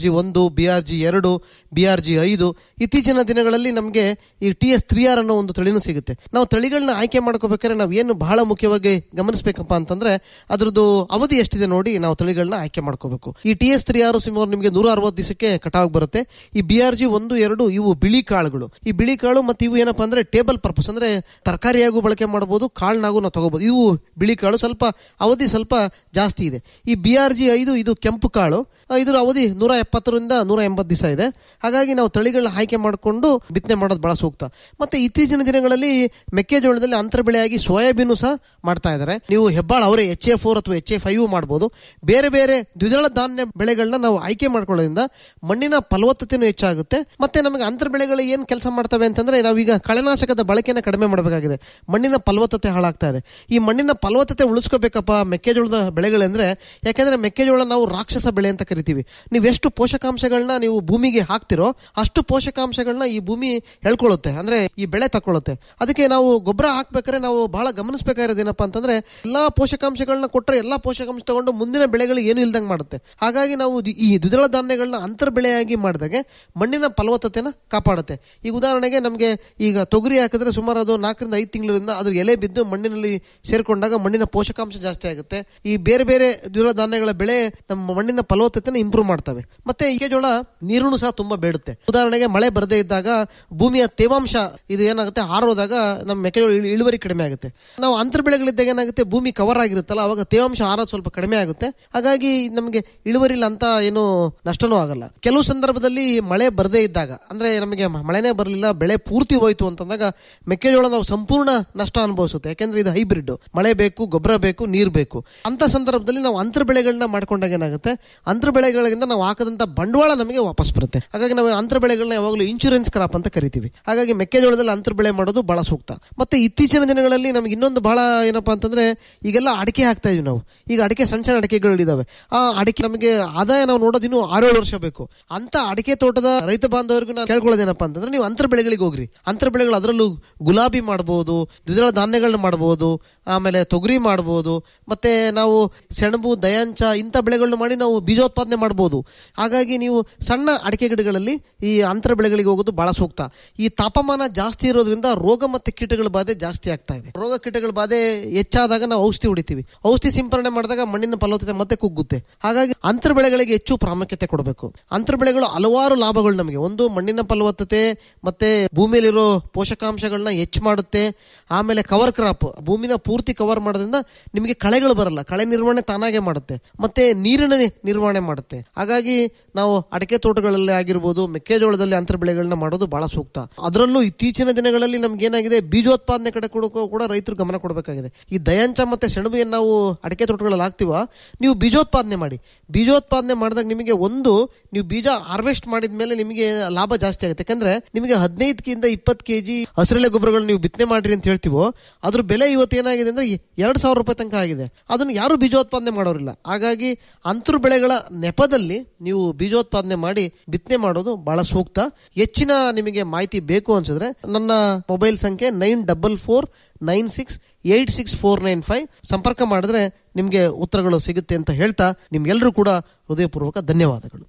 ಬಿ ಆರ್ ಜಿ ಎರಡು ಬಿ ಆರ್ ಜಿ ಐದು ಇತ್ತೀಚಿನ ದಿನಗಳಲ್ಲಿ ನಮಗೆ ಈ ಟಿ ಎಸ್ ತ್ರೀ ಆರ್ ಅನ್ನೋ ಒಂದು ತಳಿನೂ ಸಿಗುತ್ತೆ ನಾವು ತಳಿಗಳನ್ನ ಆಯ್ಕೆ ಮಾಡ್ಕೋಬೇಕಾದ್ರೆ ನಾವು ಏನು ಬಹಳ ಮುಖ್ಯವಾಗಿ ಗಮನಿಸಬೇಕಪ್ಪ ಅಂತಂದ್ರೆ ಅದ್ರದ್ದು ಅವಧಿ ಎಷ್ಟಿದೆ ನೋಡಿ ನಾವು ತಳಿಗಳನ್ನ ಆಯ್ಕೆ ಮಾಡ್ಕೋಬೇಕು ಈ ಟಿ ಎಸ್ ತ್ರೀ ಆರ್ ಸುಮಾರು ನಿಮಗೆ ನೂರ ಅರವತ್ತು ದಿವಸಕ್ಕೆ ಕಟಾವ್ ಬರುತ್ತೆ ಈ ಬಿ ಆರ್ ಜಿ ಒಂದು ಎರಡು ಇವು ಬಿಳಿ ಕಾಳುಗಳು ಈ ಬಿಳಿ ಕಾಳು ಮತ್ತು ಇವು ಏನಪ್ಪಾ ಅಂದ್ರೆ ಟೇಬಲ್ ಪರ್ಪಸ್ ಅಂದ್ರೆ ತರಕಾರಿಯಾಗೂ ಬಳಕೆ ಮಾಡಬಹುದು ಕಾಳನ್ನಾಗೂ ನಾವು ತಗೋಬಹುದು ಇವು ಬಿಳಿ ಕಾಳು ಸ್ವಲ್ಪ ಅವಧಿ ಸ್ವಲ್ಪ ಜಾಸ್ತಿ ಇದೆ ಈ ಬಿ ಆರ್ ಜಿ ಐದು ಇದು ಕೆಂಪು ಕಾಳು ಆ, ಇದರ ಅವಧಿ ನೂರ ಎಪ್ಪತ್ತರಿಂದ ನೂರ ಎಂಬತ್ತು ದಿವಸ ಇದೆ ಹಾಗಾಗಿ ನಾವು ತಳಿಗಳನ್ನ ಆಯ್ಕೆ ಮಾಡಿಕೊಂಡು ಬಿತ್ತನೆ ಮಾಡೋದು ಬಹಳ ಸೂಕ್ತ ಮತ್ತೆ ಇತ್ತೀಚಿನ ದಿನಗಳಲ್ಲಿ ಮೆಕ್ಕೆಜೋಳದಲ್ಲಿ ಅಂತರ ಬೆಳೆಯಾಗಿ ಸೋಯಾಬೀನು ಸಹ ಮಾಡ್ತಾ ಇದ್ದಾರೆ ನೀವು ಹೆಬ್ಬಾಳ ಅವರೇ ಎಚ್ ಎ ಫೋರ್ ಅಥವಾ ಎಚ್ ಎ ಫೈವ್ ಮಾಡ್ಬೋದು ಬೇರೆ ಬೇರೆ ದ್ವಿದಳ ಧಾನ್ಯ ಬೆಳೆಗಳನ್ನ ನಾವು ಆಯ್ಕೆ ಮಾಡ್ಕೊಳ್ಳೋದ್ರಿಂದ ಮಣ್ಣಿನ ಫಲವತ್ತತೆನೂ ಹೆಚ್ಚಾಗುತ್ತೆ ಮತ್ತೆ ನಮಗೆ ಅಂತರ ಬೆಳೆಗಳು ಏನು ಕೆಲಸ ಮಾಡ್ತವೆ ಅಂತಂದ್ರೆ ನಾವೀಗ ಕಳೆನಾಶಕದ ಬಳಕೆನ ಕಡಿಮೆ ಮಾಡಬೇಕಾಗಿದೆ ಮಣ್ಣಿನ ಫಲವತ್ತತೆ ಹಾಳಾಗ್ತಾ ಇದೆ ಈ ಮಣ್ಣಿನ ಫಲವತ್ತತೆ ಉಳಿಸ್ಕೋಬೇಕಪ್ಪ ಮೆಕ್ಕೆಜೋಳದ ಬೆಳೆಗಳಂದ್ರೆ ಯಾಕೆಂದ್ರೆ ಮೆಕ್ಕೆಜೋಳ ನಾವು ರಾಕ್ಷಸ ಬೆಳೆ ಅಂತ ಕರಿತೀವಿ ನೀವು ಎಷ್ಟು ಪೋಷಕಾಂಶಗಳನ್ನ ನೀವು ಭೂಮಿಗೆ ಹಾಕ್ತಿರೋ ಅಷ್ಟು ಪೋಷಕಾಂಶಗಳನ್ನ ಈ ಭೂಮಿ ಹೇಳ್ಕೊಳ್ಳುತ್ತೆ ಅಂದ್ರೆ ಈ ಬೆಳೆ ತಕೊಳ್ಳುತ್ತೆ ಅದಕ್ಕೆ ನಾವು ಗೊಬ್ಬರ ಹಾಕ್ಬೇಕಾದ್ರೆ ನಾವು ಬಹಳ ಗಮನಿಸಬೇಕಾಗಿರೋದು ಏನಪ್ಪಾ ಅಂತಂದ್ರೆ ಎಲ್ಲಾ ಪೋಷಕಾಂಶಗಳನ್ನ ಕೊಟ್ಟರೆ ಎಲ್ಲಾ ಪೋಷಕಾಂಶ ತಗೊಂಡು ಮುಂದಿನ ಬೆಳೆಗಳು ಏನು ಇಲ್ದಂಗೆ ಮಾಡುತ್ತೆ ಹಾಗಾಗಿ ನಾವು ದಿ- ಈ ದ್ವಿದಳ ಧಾನ್ಯಗಳನ್ನ ಅಂತರ ಬೆಳೆಯಾಗಿ ಮಾಡಿದಾಗೆ ಮಣ್ಣಿನ ಫಲವತ್ತತೆನ ಕಾಪಾಡುತ್ತೆ ಈಗ ಉದಾಹರಣೆಗೆ ನಮಗೆ ಈಗ ತೊಗರಿ ಹಾಕಿದ್ರೆ ಸುಮಾರು ಅದು ನಾಲ್ಕರಿಂದ ಐದು ತಿಂಗಳಿಂದ ಅದ್ರ ಎಲೆ ಬಿದ್ದು ಮಣ್ಣಿನಲ್ಲಿ ಸೇರ್ಕೊಂಡಾಗ ಮಣ್ಣಿನ ಪೋಷಕಾಂಶ ಜಾಸ್ತಿ ಆಗುತ್ತೆ ಈ ಬೇರೆ ಬೇರೆ ದ್ವಿದಳ ಧಾನ್ಯಗಳ ಬೆಳೆ ನಮ್ಮ ಮಣ್ಣಿನ ಫಲವತ್ತತೆನ ಇಂಪ್ರೂವ್ ಮಾಡ್ತವೆ ಮತ್ತೆ ಮೆಕ್ಕೆಜೋಳ ನೀರುನು ಸಹ ತುಂಬಾ ಬೇಡುತ್ತೆ ಉದಾಹರಣೆಗೆ ಮಳೆ ಬರದೇ ಇದ್ದಾಗ ಭೂಮಿಯ ತೇವಾಂಶ ಇದು ಏನಾಗುತ್ತೆ ಹಾರೋದಾಗ ನಮ್ಮ ಮೆಕ್ಕೆಜೋಳ ಇಳು- ಇಳುವರಿ ಕಡಿಮೆ ಆಗುತ್ತೆ ನಾವು ಅಂತರ ಬೆಳೆಗಳಿದ್ದಾಗ ಏನಾಗುತ್ತೆ ಭೂಮಿ ಕವರ್ ಆಗಿರುತ್ತಲ್ಲ ಅವಾಗ ತೇವಾಂಶ ಹಾರೋದು ಸ್ವಲ್ಪ ಕಡಿಮೆ ಆಗುತ್ತೆ ಹಾಗಾಗಿ ನಮಗೆ ಇಳುವರಿಲ್ಲ ಅಂತ ಏನು ನಷ್ಟನೂ ಆಗಲ್ಲ ಕೆಲವು ಸಂದರ್ಭದಲ್ಲಿ ಮಳೆ ಬರದೇ ಇದ್ದಾಗ ಅಂದ್ರೆ ನಮಗೆ ಮ- ಮಳೆನೇ ಬರಲಿಲ್ಲ ಬೆಳೆ ಪೂರ್ತಿ ಹೋಯ್ತು ಅಂತಂದಾಗ ಮೆಕ್ಕೆಜೋಳ ನಾವು ಸಂಪೂರ್ಣ ನಷ್ಟ ಅನುಭವಿಸುತ್ತೆ ಯಾಕೆಂದ್ರೆ ಇದು ಹೈಬ್ರಿಡ್ ಮಳೆ ಬೇಕು ಗೊಬ್ಬರ ಬೇಕು ನೀರು ಬೇಕು ಅಂತ ಸಂದರ್ಭದಲ್ಲಿ ನಾವು ಅಂತರ ಬೆಳೆಗಳನ್ನ ಮಾಡ್ಕೊಂಡಾಗ ಏನಾಗುತ್ತೆ ಅಂತರ ಬೆಳೆಗಳಿಂದ ನಾವು ಹಾಕದಂತ ಬಂಡವಾಳ ನಮಗೆ ವಾಪಸ್ ಬರುತ್ತೆ ಹಾಗಾಗಿ ನಾವು ಅಂತರ ಬೆಳೆಗಳನ್ನ ಯಾವಾಗಲೂ ಇನ್ಶೂರೆನ್ಸ್ ಕ್ರಾಪ್ ಅಂತ ಕರಿತೀವಿ ಹಾಗಾಗಿ ಮೆಕ್ಕೆಜೋಳದಲ್ಲಿ ಅಂತರ ಬೆಳೆ ಮಾಡೋದು ಬಹಳ ಸೂಕ್ತ ಮತ್ತೆ ಇತ್ತೀಚಿನ ದಿನಗಳಲ್ಲಿ ನಮಗೆ ಇನ್ನೊಂದು ಬಹಳ ಏನಪ್ಪಾ ಅಂತಂದ್ರೆ ಈಗೆಲ್ಲ ಅಡಿಕೆ ಹಾಕ್ತಾ ಇದೀವಿ ನಾವು ಈಗ ಅಡಿಕೆ ಸಣ್ಣ ಸಣ್ಣ ಅಡಿಕೆಗಳಿದಾವೆ ಆ ಅಡಿಕೆ ನಮಗೆ ಆದಾಯ ನಾವು ನೋಡೋದು ಇನ್ನೂ ಆರೇಳು ವರ್ಷ ಬೇಕು ಅಂತ ಅಡಿಕೆ ತೋಟದ ರೈತ ಬಾಂಧವರಿಗೂ ನಾನು ಕೇಳ್ಕೊಳ್ಳೋದೇನಪ್ಪ ಅಂತಂದ್ರೆ ನೀವು ಅಂತರ ಬೆಳೆಗಳಿಗೆ ಹೋಗ್ರಿ ಅಂತರ ಬೆಳೆಗಳು ಅದರಲ್ಲೂ ಗುಲಾಬಿ ಮಾಡ್ಬೋದು ದ್ವಿದಳ ಧಾನ್ಯಗಳನ್ನ ಮಾಡ್ಬೋದು ಆಮೇಲೆ ತೊಗರಿ ಮಾಡ್ಬೋದು ಮತ್ತೆ ನಾವು ಸೆಣಬು ದಯಾಂಚ ಇಂಥ ಬೆಳೆಗಳನ್ನ ಮಾಡಿ ನಾವು ಬೀಜೋತ್ಪಾದನೆ ಮಾಡ್ಬೋದು ಹಾಗಾಗಿ ನೀವು ಸಣ್ಣ ಅಡಿಕೆ ಗಿಡಗಳಲ್ಲಿ ಈ ಅಂತರ ಬೆಳೆಗಳಿಗೆ ಹೋಗೋದು ಬಹಳ ಸೂಕ್ತ ಈ ತಾಪಮಾನ ಜಾಸ್ತಿ ಇರೋದ್ರಿಂದ ರೋಗ ಮತ್ತೆ ಕೀಟಗಳ ಬಾಧೆ ಜಾಸ್ತಿ ಆಗ್ತಾ ಇದೆ ರೋಗ ಕೀಟಗಳ ಬಾಧೆ ಹೆಚ್ಚಾದಾಗ ನಾವು ಔಷಧಿ ಹೊಡಿತೀವಿ ಔಷಧಿ ಸಿಂಪರಣೆ ಮಾಡಿದಾಗ ಮಣ್ಣಿನ ಫಲವತ್ತತೆ ಮತ್ತೆ ಕುಗ್ಗುತ್ತೆ ಹಾಗಾಗಿ ಅಂತರ ಬೆಳೆಗಳಿಗೆ ಹೆಚ್ಚು ಪ್ರಾಮುಖ್ಯತೆ ಕೊಡಬೇಕು ಅಂತರ ಬೆಳೆಗಳು ಹಲವಾರು ಲಾಭಗಳು ನಮಗೆ ಒಂದು ಮಣ್ಣಿನ ಫಲವತ್ತತೆ ಮತ್ತೆ ಭೂಮಿಯಲ್ಲಿರೋ ಪೋಷಕಾಂಶಗಳನ್ನ ಹೆಚ್ಚು ಮಾಡುತ್ತೆ ಆಮೇಲೆ ಕವರ್ ಕ್ರಾಪ್ ಭೂಮಿನ ಪೂರ್ತಿ ಕವರ್ ಮಾಡೋದ್ರಿಂದ ನಿಮಗೆ ಕಳೆಗಳು ಬರಲ್ಲ ಕಳೆ ನಿರ್ವಹಣೆ ತಾನಾಗೆ ಮಾಡುತ್ತೆ ಮತ್ತೆ ನೀರಿನ ನಿ- ನಿರ್ವಹಣೆ ಮಾಡುತ್ತೆ ಹಾಗಾಗಿ ನಾವು ಅಡಿಕೆ ತೋಟಗಳಲ್ಲಿ ಆಗಿರ್ಬೋದು ಮೆಕ್ಕೆಜೋಳದಲ್ಲಿ ಅಂತರ ಬೆಳೆಗಳನ್ನ ಮಾಡೋದು ಬಹಳ ಸೂಕ್ತ ಅದರಲ್ಲೂ ಇತ್ತೀಚಿನ ದಿನಗಳಲ್ಲಿ ನಮ್ಗೆ ಏನಾಗಿದೆ ಬೀಜೋತ್ಪಾದನೆ ಕಡೆ ಕೂಡ ಕೂಡ ರೈತರು ಗಮನ ಕೊಡಬೇಕಾಗಿದೆ ಈ ದಯಾಂಚ ಮತ್ತೆ ಸೆಣಬು ಏನ್ ನಾವು ಅಡಿಕೆ ತೋಟಗಳಲ್ಲಿ ಹಾಕ್ತಿವ ನೀವು ಬೀಜೋತ್ಪಾದನೆ ಮಾಡಿ ಬೀಜೋತ್ಪಾದನೆ ಮಾಡಿದಾಗ ನಿಮಗೆ ಒಂದು ನೀವು ಬೀಜ ಹಾರ್ವೆಸ್ಟ್ ಮಾಡಿದ ಮೇಲೆ ನಿಮಗೆ ಲಾಭ ಜಾಸ್ತಿ ಆಗುತ್ತೆ ಯಾಕಂದ್ರೆ ನಿಮಗೆ ಹದಿನೈದಕ್ಕಿಂತ ಇಪ್ಪತ್ತು ಕೆಜಿ ಹಸಿರೆಲೆ ಗೊಬ್ಬರಗಳು ನೀವು ಬಿತ್ತನೆ ಮಾಡ್ರಿ ಅಂತ ಹೇಳ್ತೀವೋ ಅದ್ರ ಬೆಲೆ ಇವತ್ತು ಏನಾಗಿದೆ ಅಂದ್ರೆ ಎರಡು ಸಾವಿರ ರೂಪಾಯಿ ತನಕ ಆಗಿದೆ ಅದನ್ನು ಯಾರು ಬೀಜೋತ್ಪಾದನೆ ಮಾಡೋರಿಲ್ಲ ಹಾಗಾಗಿ ಅಂತರ ಬೆಳೆಗಳ ನೆಪದಲ್ಲಿ ನೀವು ಬೀಜೋತ್ಪಾದನೆ ಮಾಡಿ ಬಿತ್ತನೆ ಮಾಡೋದು ಬಹಳ ಸೂಕ್ತ ಹೆಚ್ಚಿನ ನಿಮಗೆ ಮಾಹಿತಿ ಬೇಕು ಅನ್ಸಿದ್ರೆ ನನ್ನ ಮೊಬೈಲ್ ಸಂಖ್ಯೆ nine double four nine six eight six four nine five ಸಂಪರ್ಕ ಮಾಡಿದ್ರೆ ನಿಮಗೆ ಉತ್ತರಗಳು ಸಿಗುತ್ತೆ ಅಂತ ಹೇಳ್ತಾ ನಿಮ್ಗೆಲ್ಲರೂ ಕೂಡ ಹೃದಯಪೂರ್ವಕ ಧನ್ಯವಾದಗಳು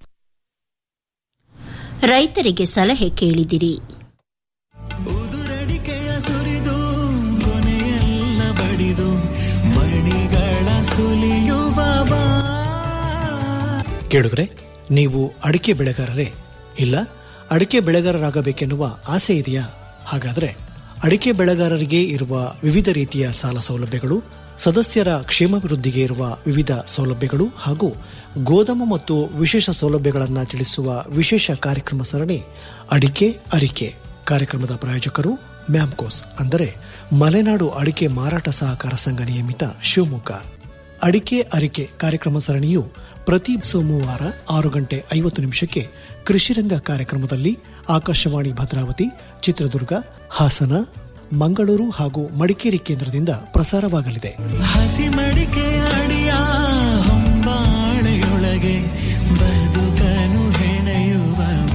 ರೈತರಿಗೆ ಸಲಹೆ ಕೇಳಿದಿರಿ ಉದುರಡಿಕೆಯ ಸುರಿದು ಕೊನೆಯೆಲ್ಲ ಬಡಿದು ಮಣಿಗಳ ಸುಲಿಯುವ ಬಾ ಕೇಳುಗರೆ ನೀವು ಅಡಿಕೆ ಬೆಳೆಗಾರರೇ ಇಲ್ಲ ಅಡಿಕೆ ಬೆಳೆಗಾರರಾಗಬೇಕೆನ್ನುವ ಆಸೆ ಇದೆಯಾ ಹಾಗಾದರೆ ಅಡಿಕೆ ಬೆಳೆಗಾರರಿಗೆ ಇರುವ ವಿವಿಧ ರೀತಿಯ ಸಾಲ ಸೌಲಭ್ಯಗಳು ಸದಸ್ಯರ ಕ್ಷೇಮಾಭಿವೃದ್ಧಿಗೆ ಇರುವ ವಿವಿಧ ಸೌಲಭ್ಯಗಳು ಹಾಗೂ ಗೋದಾಮು ಮತ್ತು ವಿಶೇಷ ಸೌಲಭ್ಯಗಳನ್ನು ತಿಳಿಸುವ ವಿಶೇಷ ಕಾರ್ಯಕ್ರಮ ಸರಣಿ ಅಡಿಕೆ ಅರಿಕೆ ಕಾರ್ಯಕ್ರಮದ ಪ್ರಾಯೋಜಕರು ಮ್ಯಾಮ್ಕೋಸ್ ಅಂದರೆ ಮಲೆನಾಡು ಅಡಿಕೆ ಮಾರಾಟ ಸಹಕಾರ ಸಂಘ ನಿಯಮಿತ ಶಿವಮೊಗ್ಗ ಅಡಿಕೆ ಅರಿಕೆ ಕಾರ್ಯಕ್ರಮ ಸರಣಿಯು ಪ್ರತಿ ಸೋಮವಾರ ಆರು ಗಂಟೆ ಐವತ್ತು ನಿಮಿಷಕ್ಕೆ ಕೃಷಿರಂಗ ಕಾರ್ಯಕ್ರಮದಲ್ಲಿ ಆಕಾಶವಾಣಿ ಭದ್ರಾವತಿ ಚಿತ್ರದುರ್ಗ ಹಾಸನ ಮಂಗಳೂರು ಹಾಗೂ ಮಡಿಕೇರಿ ಕೇಂದ್ರದಿಂದ ಪ್ರಸಾರವಾಗಲಿದೆ ಹಸಿ ಮಡಿಕೆ ಅಡಿಯ ಹೊಂಬಾಳೆಯೊಳಗೆ ಬದುಕನು ಹೆಣೆಯುವ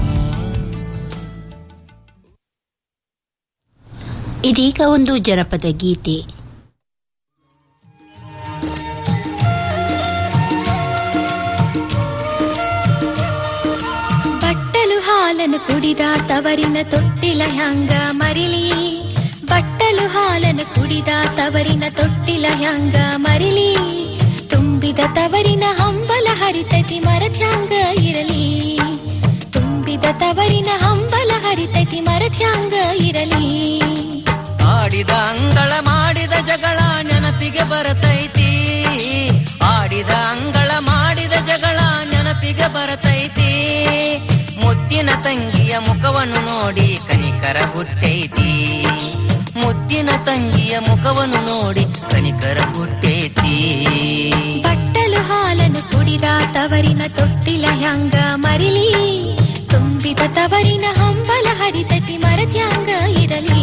ಇದೀಗ ಒಂದು ಜನಪದ ಗೀತೆ ಹಾಲನ್ನು ಕುಡಿದ ತವರಿನ ತೊಟ್ಟಿಲ ಹ್ಯಾಂಗ ಮರಿಲಿ ಬಟ್ಟಲು ಹಾಲನ್ನು ಕುಡಿದ ತವರಿನ ತೊಟ್ಟಿಲ ಹ್ಯಾಂಗ ಮರಿಲಿ ತುಂಬಿದ ತವರಿನ ಹಂಬಲ ಹರಿತತಿ ಮರತ್ಯಾಂಗ ಇರಲಿ ತುಂಬಿದ ತವರಿನ ಹಂಬಲ ಹರಿತತಿ ಮರತ್ಯಾಂಗ ಇರಲಿ ಆಡಿದ ಅಂಗಳ ಮಾಡಿದ ಜಗಳ ನೆನಪಿಗೆ ಬರತೈತಿ ಆಡಿದ ಅಂಗಳ ಮಾಡಿದ ಜಗಳ ನೆನಪಿಗೆ ಬರತೈತಿ ಮುದ್ದಿನ ತಂಗಿಯ ಮುಖವನ್ನು ನೋಡಿ ಕನಿಕರ ಹುಟ್ಟೈತಿ ಮುದ್ದಿನ ತಂಗಿಯ ಮುಖವನ್ನು ನೋಡಿ ಕನಿಕರ ಹುಟ್ಟೈತಿ ಬಟ್ಟಲು ಹಾಲನ್ನು ಕುಡಿದ ತವರಿನ ತೊಟ್ಟಿಲ ಹ್ಯಾಂಗ ಮರಿಲಿ ತುಂಬಿದ ತವರಿನ ಹಂಬಲ ಹರಿತತಿ ಮರತ್ಯಾಂಗ ಇರಲಿ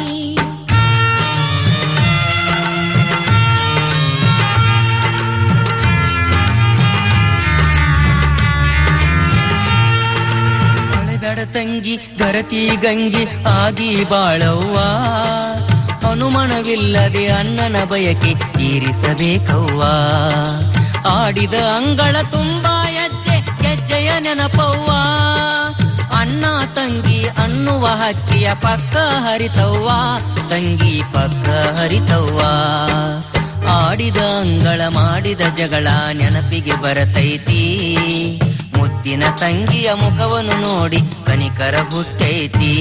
ಅಳಬೇಡ ತಂಗಿ ಗರತಿ ಗಂಗಿ ಆಗಿ ಬಾಳವ್ವ ಅನುಮಾನವಿಲ್ಲದೆ ಅಣ್ಣನ ಬಯಕೆ ತೀರಿಸಬೇಕವ್ವ ಆಡಿದ ಅಂಗಳ ತುಂಬಾ ಹೆಜ್ಜೆ ಹೆಜ್ಜೆಯ ನೆನಪವ್ವ ಅಣ್ಣ ತಂಗಿ ಅನ್ನುವ ಹಕ್ಕಿಯ ಪಕ್ಕ ಹರಿತವ್ವ ತಂಗಿ ಪಕ್ಕ ಹರಿತವ್ವ ಆಡಿದ ಅಂಗಳ ಮಾಡಿದ ಜಗಳ ನೆನಪಿಗೆ ಬರತೈತಿ ಮುದ್ದಿನ ತಂಗಿಯ ಮುಖವನ್ನು ನೋಡಿ ಕನಿಕರ ಹುಟ್ಟೈತಿ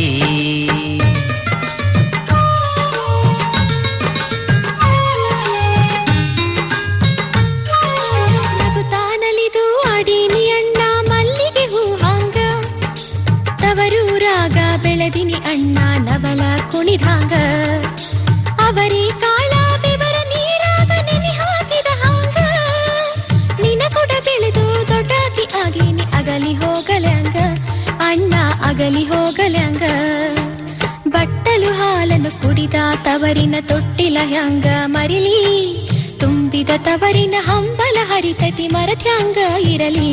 ನಗುತ್ತಾನಲಿದು ಅಡೀನಿ ಅಣ್ಣ ಮಲ್ಲಿಗೆ ಹೂ ಹಾಂಗ ತವರೂರಾಗ ಬೆಳೆದಿನಿ ಅಣ್ಣ ನವಲ ಕುಣಿದಾಂಗ ಅವರಿ ಕಾಳ ಬೆವರ ನೀರಾಗ ನೆನೆ ಹಾಕಿದ ಹಾಂಗ ನಿನ ಕೊಡ ಬೆಳೆದು ದೊಡ್ಡಾಕಿ ಆಗೇನಿ ಅಗಲಿ ಹೋಗಲ್ಯಾಂಗ ಅಣ್ಣ ಅಗಲಿ ಹೋಗಲ್ಯಾಂಗ ಬಟ್ಟಲು ಹಾಲನ್ನು ಕುಡಿದ ತವರಿನ ತೊಟ್ಟಿಲ ಹ್ಯಾಂಗ ಮರಿಲಿ ತುಂಬಿದ ತವರಿನ ಹಂಬಲ ಹರಿತತಿ ಮರತ್ಯಾಂಗ ಇರಲಿ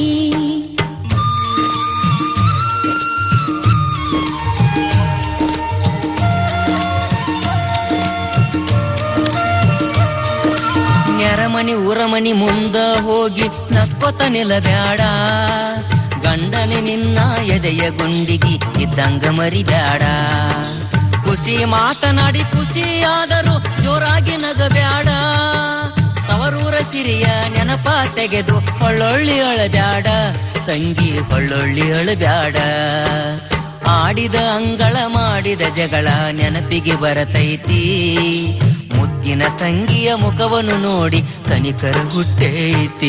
ನೆರಮನಿ ಊರಮನಿ ಮುಂದ ಹೋಗಿ ನಕ್ಕೊತ ನಿಲ್ಲಬ್ಯಾಡ ಗಂಡನೆ ನಿನ್ನ ಎದೆಯ ಗುಂಡಿಗಿ ಇದ್ದಂಗ ಮರಿಬ್ಯಾಡ ಖುಷಿ ಮಾತನಾಡಿ ಖುಷಿಯಾದರೂ ಜೋರಾಗಿ ನಗಬ್ಯಾಡ ತವರೂರ ಸಿರಿಯ ನೆನಪ ತೆಗೆದು ಹೊಳ್ಳೊಳ್ಳಿ ಅಳಬ್ಯಾಡ ತಂಗಿ ಹೊಳ್ಳೊಳ್ಳಿ ಅಳಬ್ಯಾಡ ಆಡಿದ ಅಂಗಳ ಮಾಡಿದ ಜಗಳ ನೆನಪಿಗೆ ಬರತೈತಿ ಮುದ್ದಿನ ತಂಗಿಯ ಮುಖವನ್ನು ನೋಡಿ ಕನಿಕರ ಹುಟ್ಟೈತಿ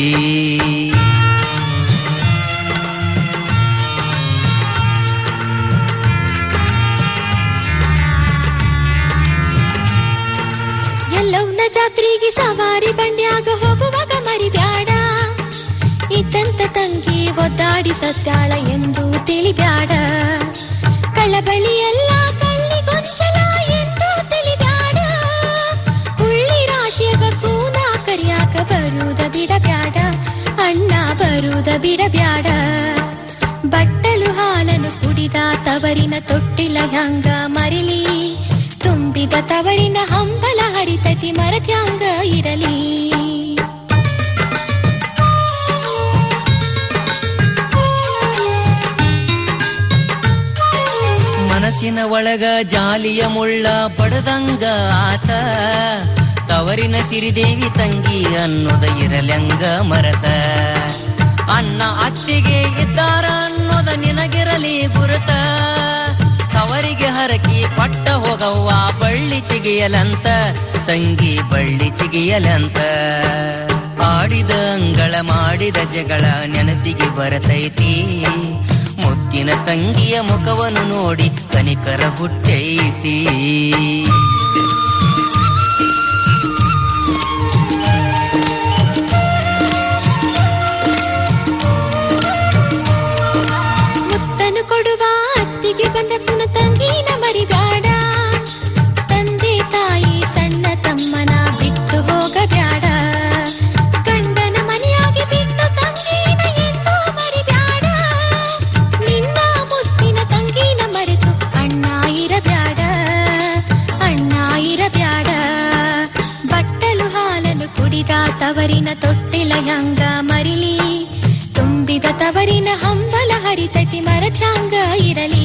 ಎಲ್ಲವನ್ನ ಜಾತ್ರೆಗೆ ಸವಾರಿ ಬಂಡ್ಯಾಗ ಹೋಗುವಾಗ ಮರಿಬ್ಯಾಡ ಇದ್ದಂತ ತಂಗಿ ಒದ್ದಾಡಿ ಸತ್ತಾಳ ಎಂದು ತಿಳಿಬ್ಯಾಡ ಕಳಬಳಿ ಎಲ್ಲ ಕಳ್ಳಿ ಗೊಂಚಲ ಎಂದು ತಿಳಿಬ್ಯಾಡ ಹುಳ್ಳಿ ರಾಶಿಯಾಗ ಕೂನ ಕರಿಯಾಕ ಬರುವುದ ಬಿಡಬ್ಯಾಡ ಅಣ್ಣ ಬರುವುದ ಬಿಡಬ್ಯಾಡ ಬಟ್ಟಲು ಹಾಲನ್ನು ಕುಡಿದ ತವರಿನ ತೊಟ್ಟಿಲ ಹ್ಯಾಂಗ ಮರಿಲಿ ತುಂಬಿದ ತವರಿನ ಹಂಬಲ ಹರಿತತಿ ಮರತ್ಯಾಂಗ ಇರಲಿ ಮನಸ್ಸಿನ ಒಳಗ ಜಾಲಿಯ ಮುಳ್ಳ ಪಡೆದಂಗ ಆತ ತವರಿನ ಸಿರಿದೇವಿ ತಂಗಿ ಅನ್ನೋದ ಇರಲಂಗ ಮರತ ಅಣ್ಣ ಅತ್ತಿಗೆ ಇದ್ದಾರ ಅನ್ನೋದ ನಿನಗಿರಲಿ ಗುರುತ ತವರಿಗೆ ಹರಕಿ ಪಟ್ಟ ಹೋಗವ್ವ ಬಳ್ಳಿ ಚಿಗಿಯಲಂತ ತಂಗಿ ಬಳ್ಳಿ ಚಿಗಿಯಲಂತ ಆಡಿದ ಅಂಗಳ ಮಾಡಿದ ಜಗಳ ನೆನಪಿಗೆ ಬರತೈತಿ ಮುದ್ದಿನ ತಂಗಿಯ ಮುಖವನ್ನು ನೋಡಿ ಕನಿಕರ ಹುಟ್ಟೈತಿ ಮುತ್ತನು ಕೊಡುವ ಅತ್ತಿಗೆ ಬಂದ ಕುನ ತಂಗಿನ ಮರಿಬ್ಯಾಡ ತಂದೆ ತಾಯಿ ಸಣ್ಣ ತಮ್ಮನ ಬಿಟ್ಟು ಹೋಗಬ್ಯಾಡ ಗಂಡನ ಮನೆಯಾಗಿ ಬಿಟ್ಟು ತಂಗಿನ ಎಂದು ಮರಿಬ್ಯಾಡ ನಿನ್ನ ಮುತ್ತಿನ ತಂಗಿನ ಮರೆತು ಅಣ್ಣ ಇರಬ್ಯಾಡ ಅಣ್ಣ ಇರಬ್ಯಾಡ ಬಟ್ಟಲು ಹಾಲನ್ನು ಕುಡಿದ ತವರಿನ ತೊಟ್ಟಿಲ ಹ್ಯಾಂಗ ಮರಿಲಿ ತುಂಬಿದ ತವರಿನ ಹಂಬಲ ಹರಿತತಿ ಮರತ್ಯಾಂಗ ಇರಲಿ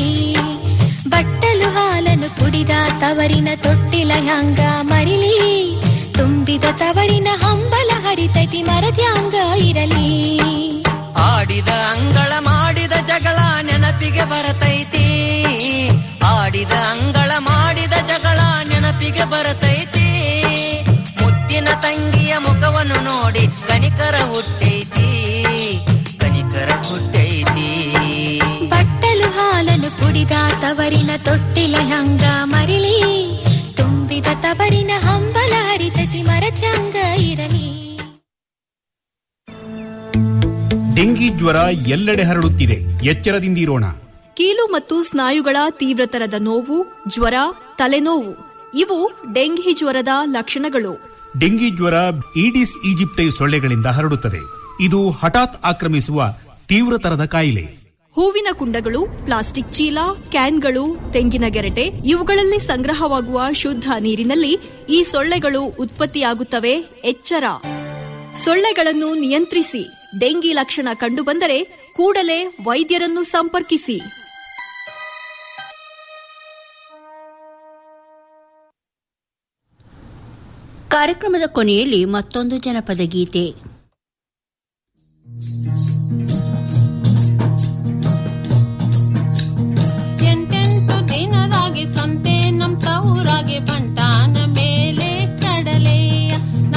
ಕುಡಿದ ತವರಿನ ತೊಟ್ಟಿಲ ಹಂಗ ಮರಿಲಿ ತುಂಬಿದ ತವರಿನ ಹಂಬಲ ಹರಿತೈತಿ ಮರದ್ಯಾಂಗ ಇರಲಿ ಆಡಿದ ಅಂಗಳ ಮಾಡಿದ ಜಗಳ ನೆನಪಿಗೆ ಬರತೈತಿ ಆಡಿದ ಅಂಗಳ ಮಾಡಿದ ಜಗಳ ನೆನಪಿಗೆ ಬರತೈತಿ ಮುದ್ದಿನ ತಂಗಿಯ ಮುಖವನ್ನು ನೋಡಿ ಕನಿಕರ ಹುಟ್ಟೈತಿ ಕನಿಕರ ಹುಟ್ಟೈತಿ ಬಟ್ಟಲು ಹಾಲನ್ನು ಕುಡಿದ ತವರಿನ ತೊಟ್ಟಿಲ ಹಂಗ ಮರಿಲಿ ತುಂಬಿದ ತವರಿನ ಹಂಬಲ ಹರಿತೈತಿ ಮರದ್ಯಾಂಗ ಇರಲಿ ಡೆಂಗಿ ಜ್ವರ ಎಲ್ಲೆಡೆ ಹರಡುತ್ತಿದೆ ಎಚ್ಚರದಿಂದಿರೋಣ ಕೀಲು ಮತ್ತು ಸ್ನಾಯುಗಳ ತೀವ್ರತರದ ನೋವು ಜ್ವರ ತಲೆನೋವು ಇವು ಡೆಂಘಿ ಜ್ವರದ ಲಕ್ಷಣಗಳು ಡೆಂಗಿ ಜ್ವರ ಈಡಿಸ್ ಈಜಿಪ್ಟೈ ಸೊಳ್ಳೆಗಳಿಂದ ಹರಡುತ್ತದೆ ಇದು ಹಠಾತ್ ಆಕ್ರಮಿಸುವ ತೀವ್ರತರದ ಕಾಯಿಲೆ ಹೂವಿನ ಕುಂಡಗಳು ಪ್ಲಾಸ್ಟಿಕ್ ಚೀಲ ಕ್ಯಾನ್ಗಳು ತೆಂಗಿನ ಗೆರಟೆ ಇವುಗಳಲ್ಲಿ ಸಂಗ್ರಹವಾಗುವ ಶುದ್ಧ ನೀರಿನಲ್ಲಿ ಈ ಸೊಳ್ಳೆಗಳು ಉತ್ಪತ್ತಿಯಾಗುತ್ತವೆ ಎಚ್ಚರ ಸೊಳ್ಳೆಗಳನ್ನು ನಿಯಂತ್ರಿಸಿ ಡೆಂಗಿ ಲಕ್ಷಣ ಕಂಡುಬಂದರೆ ಕೂಡಲೇ ವೈದ್ಯರನ್ನು ಸಂಪರ್ಕಿಸಿ ಕಾರ್ಯಕ್ರಮದ ಕೊನೆಯಲ್ಲಿ ಮತ್ತೊಂದು ಜನಪದ ಗೀತೆ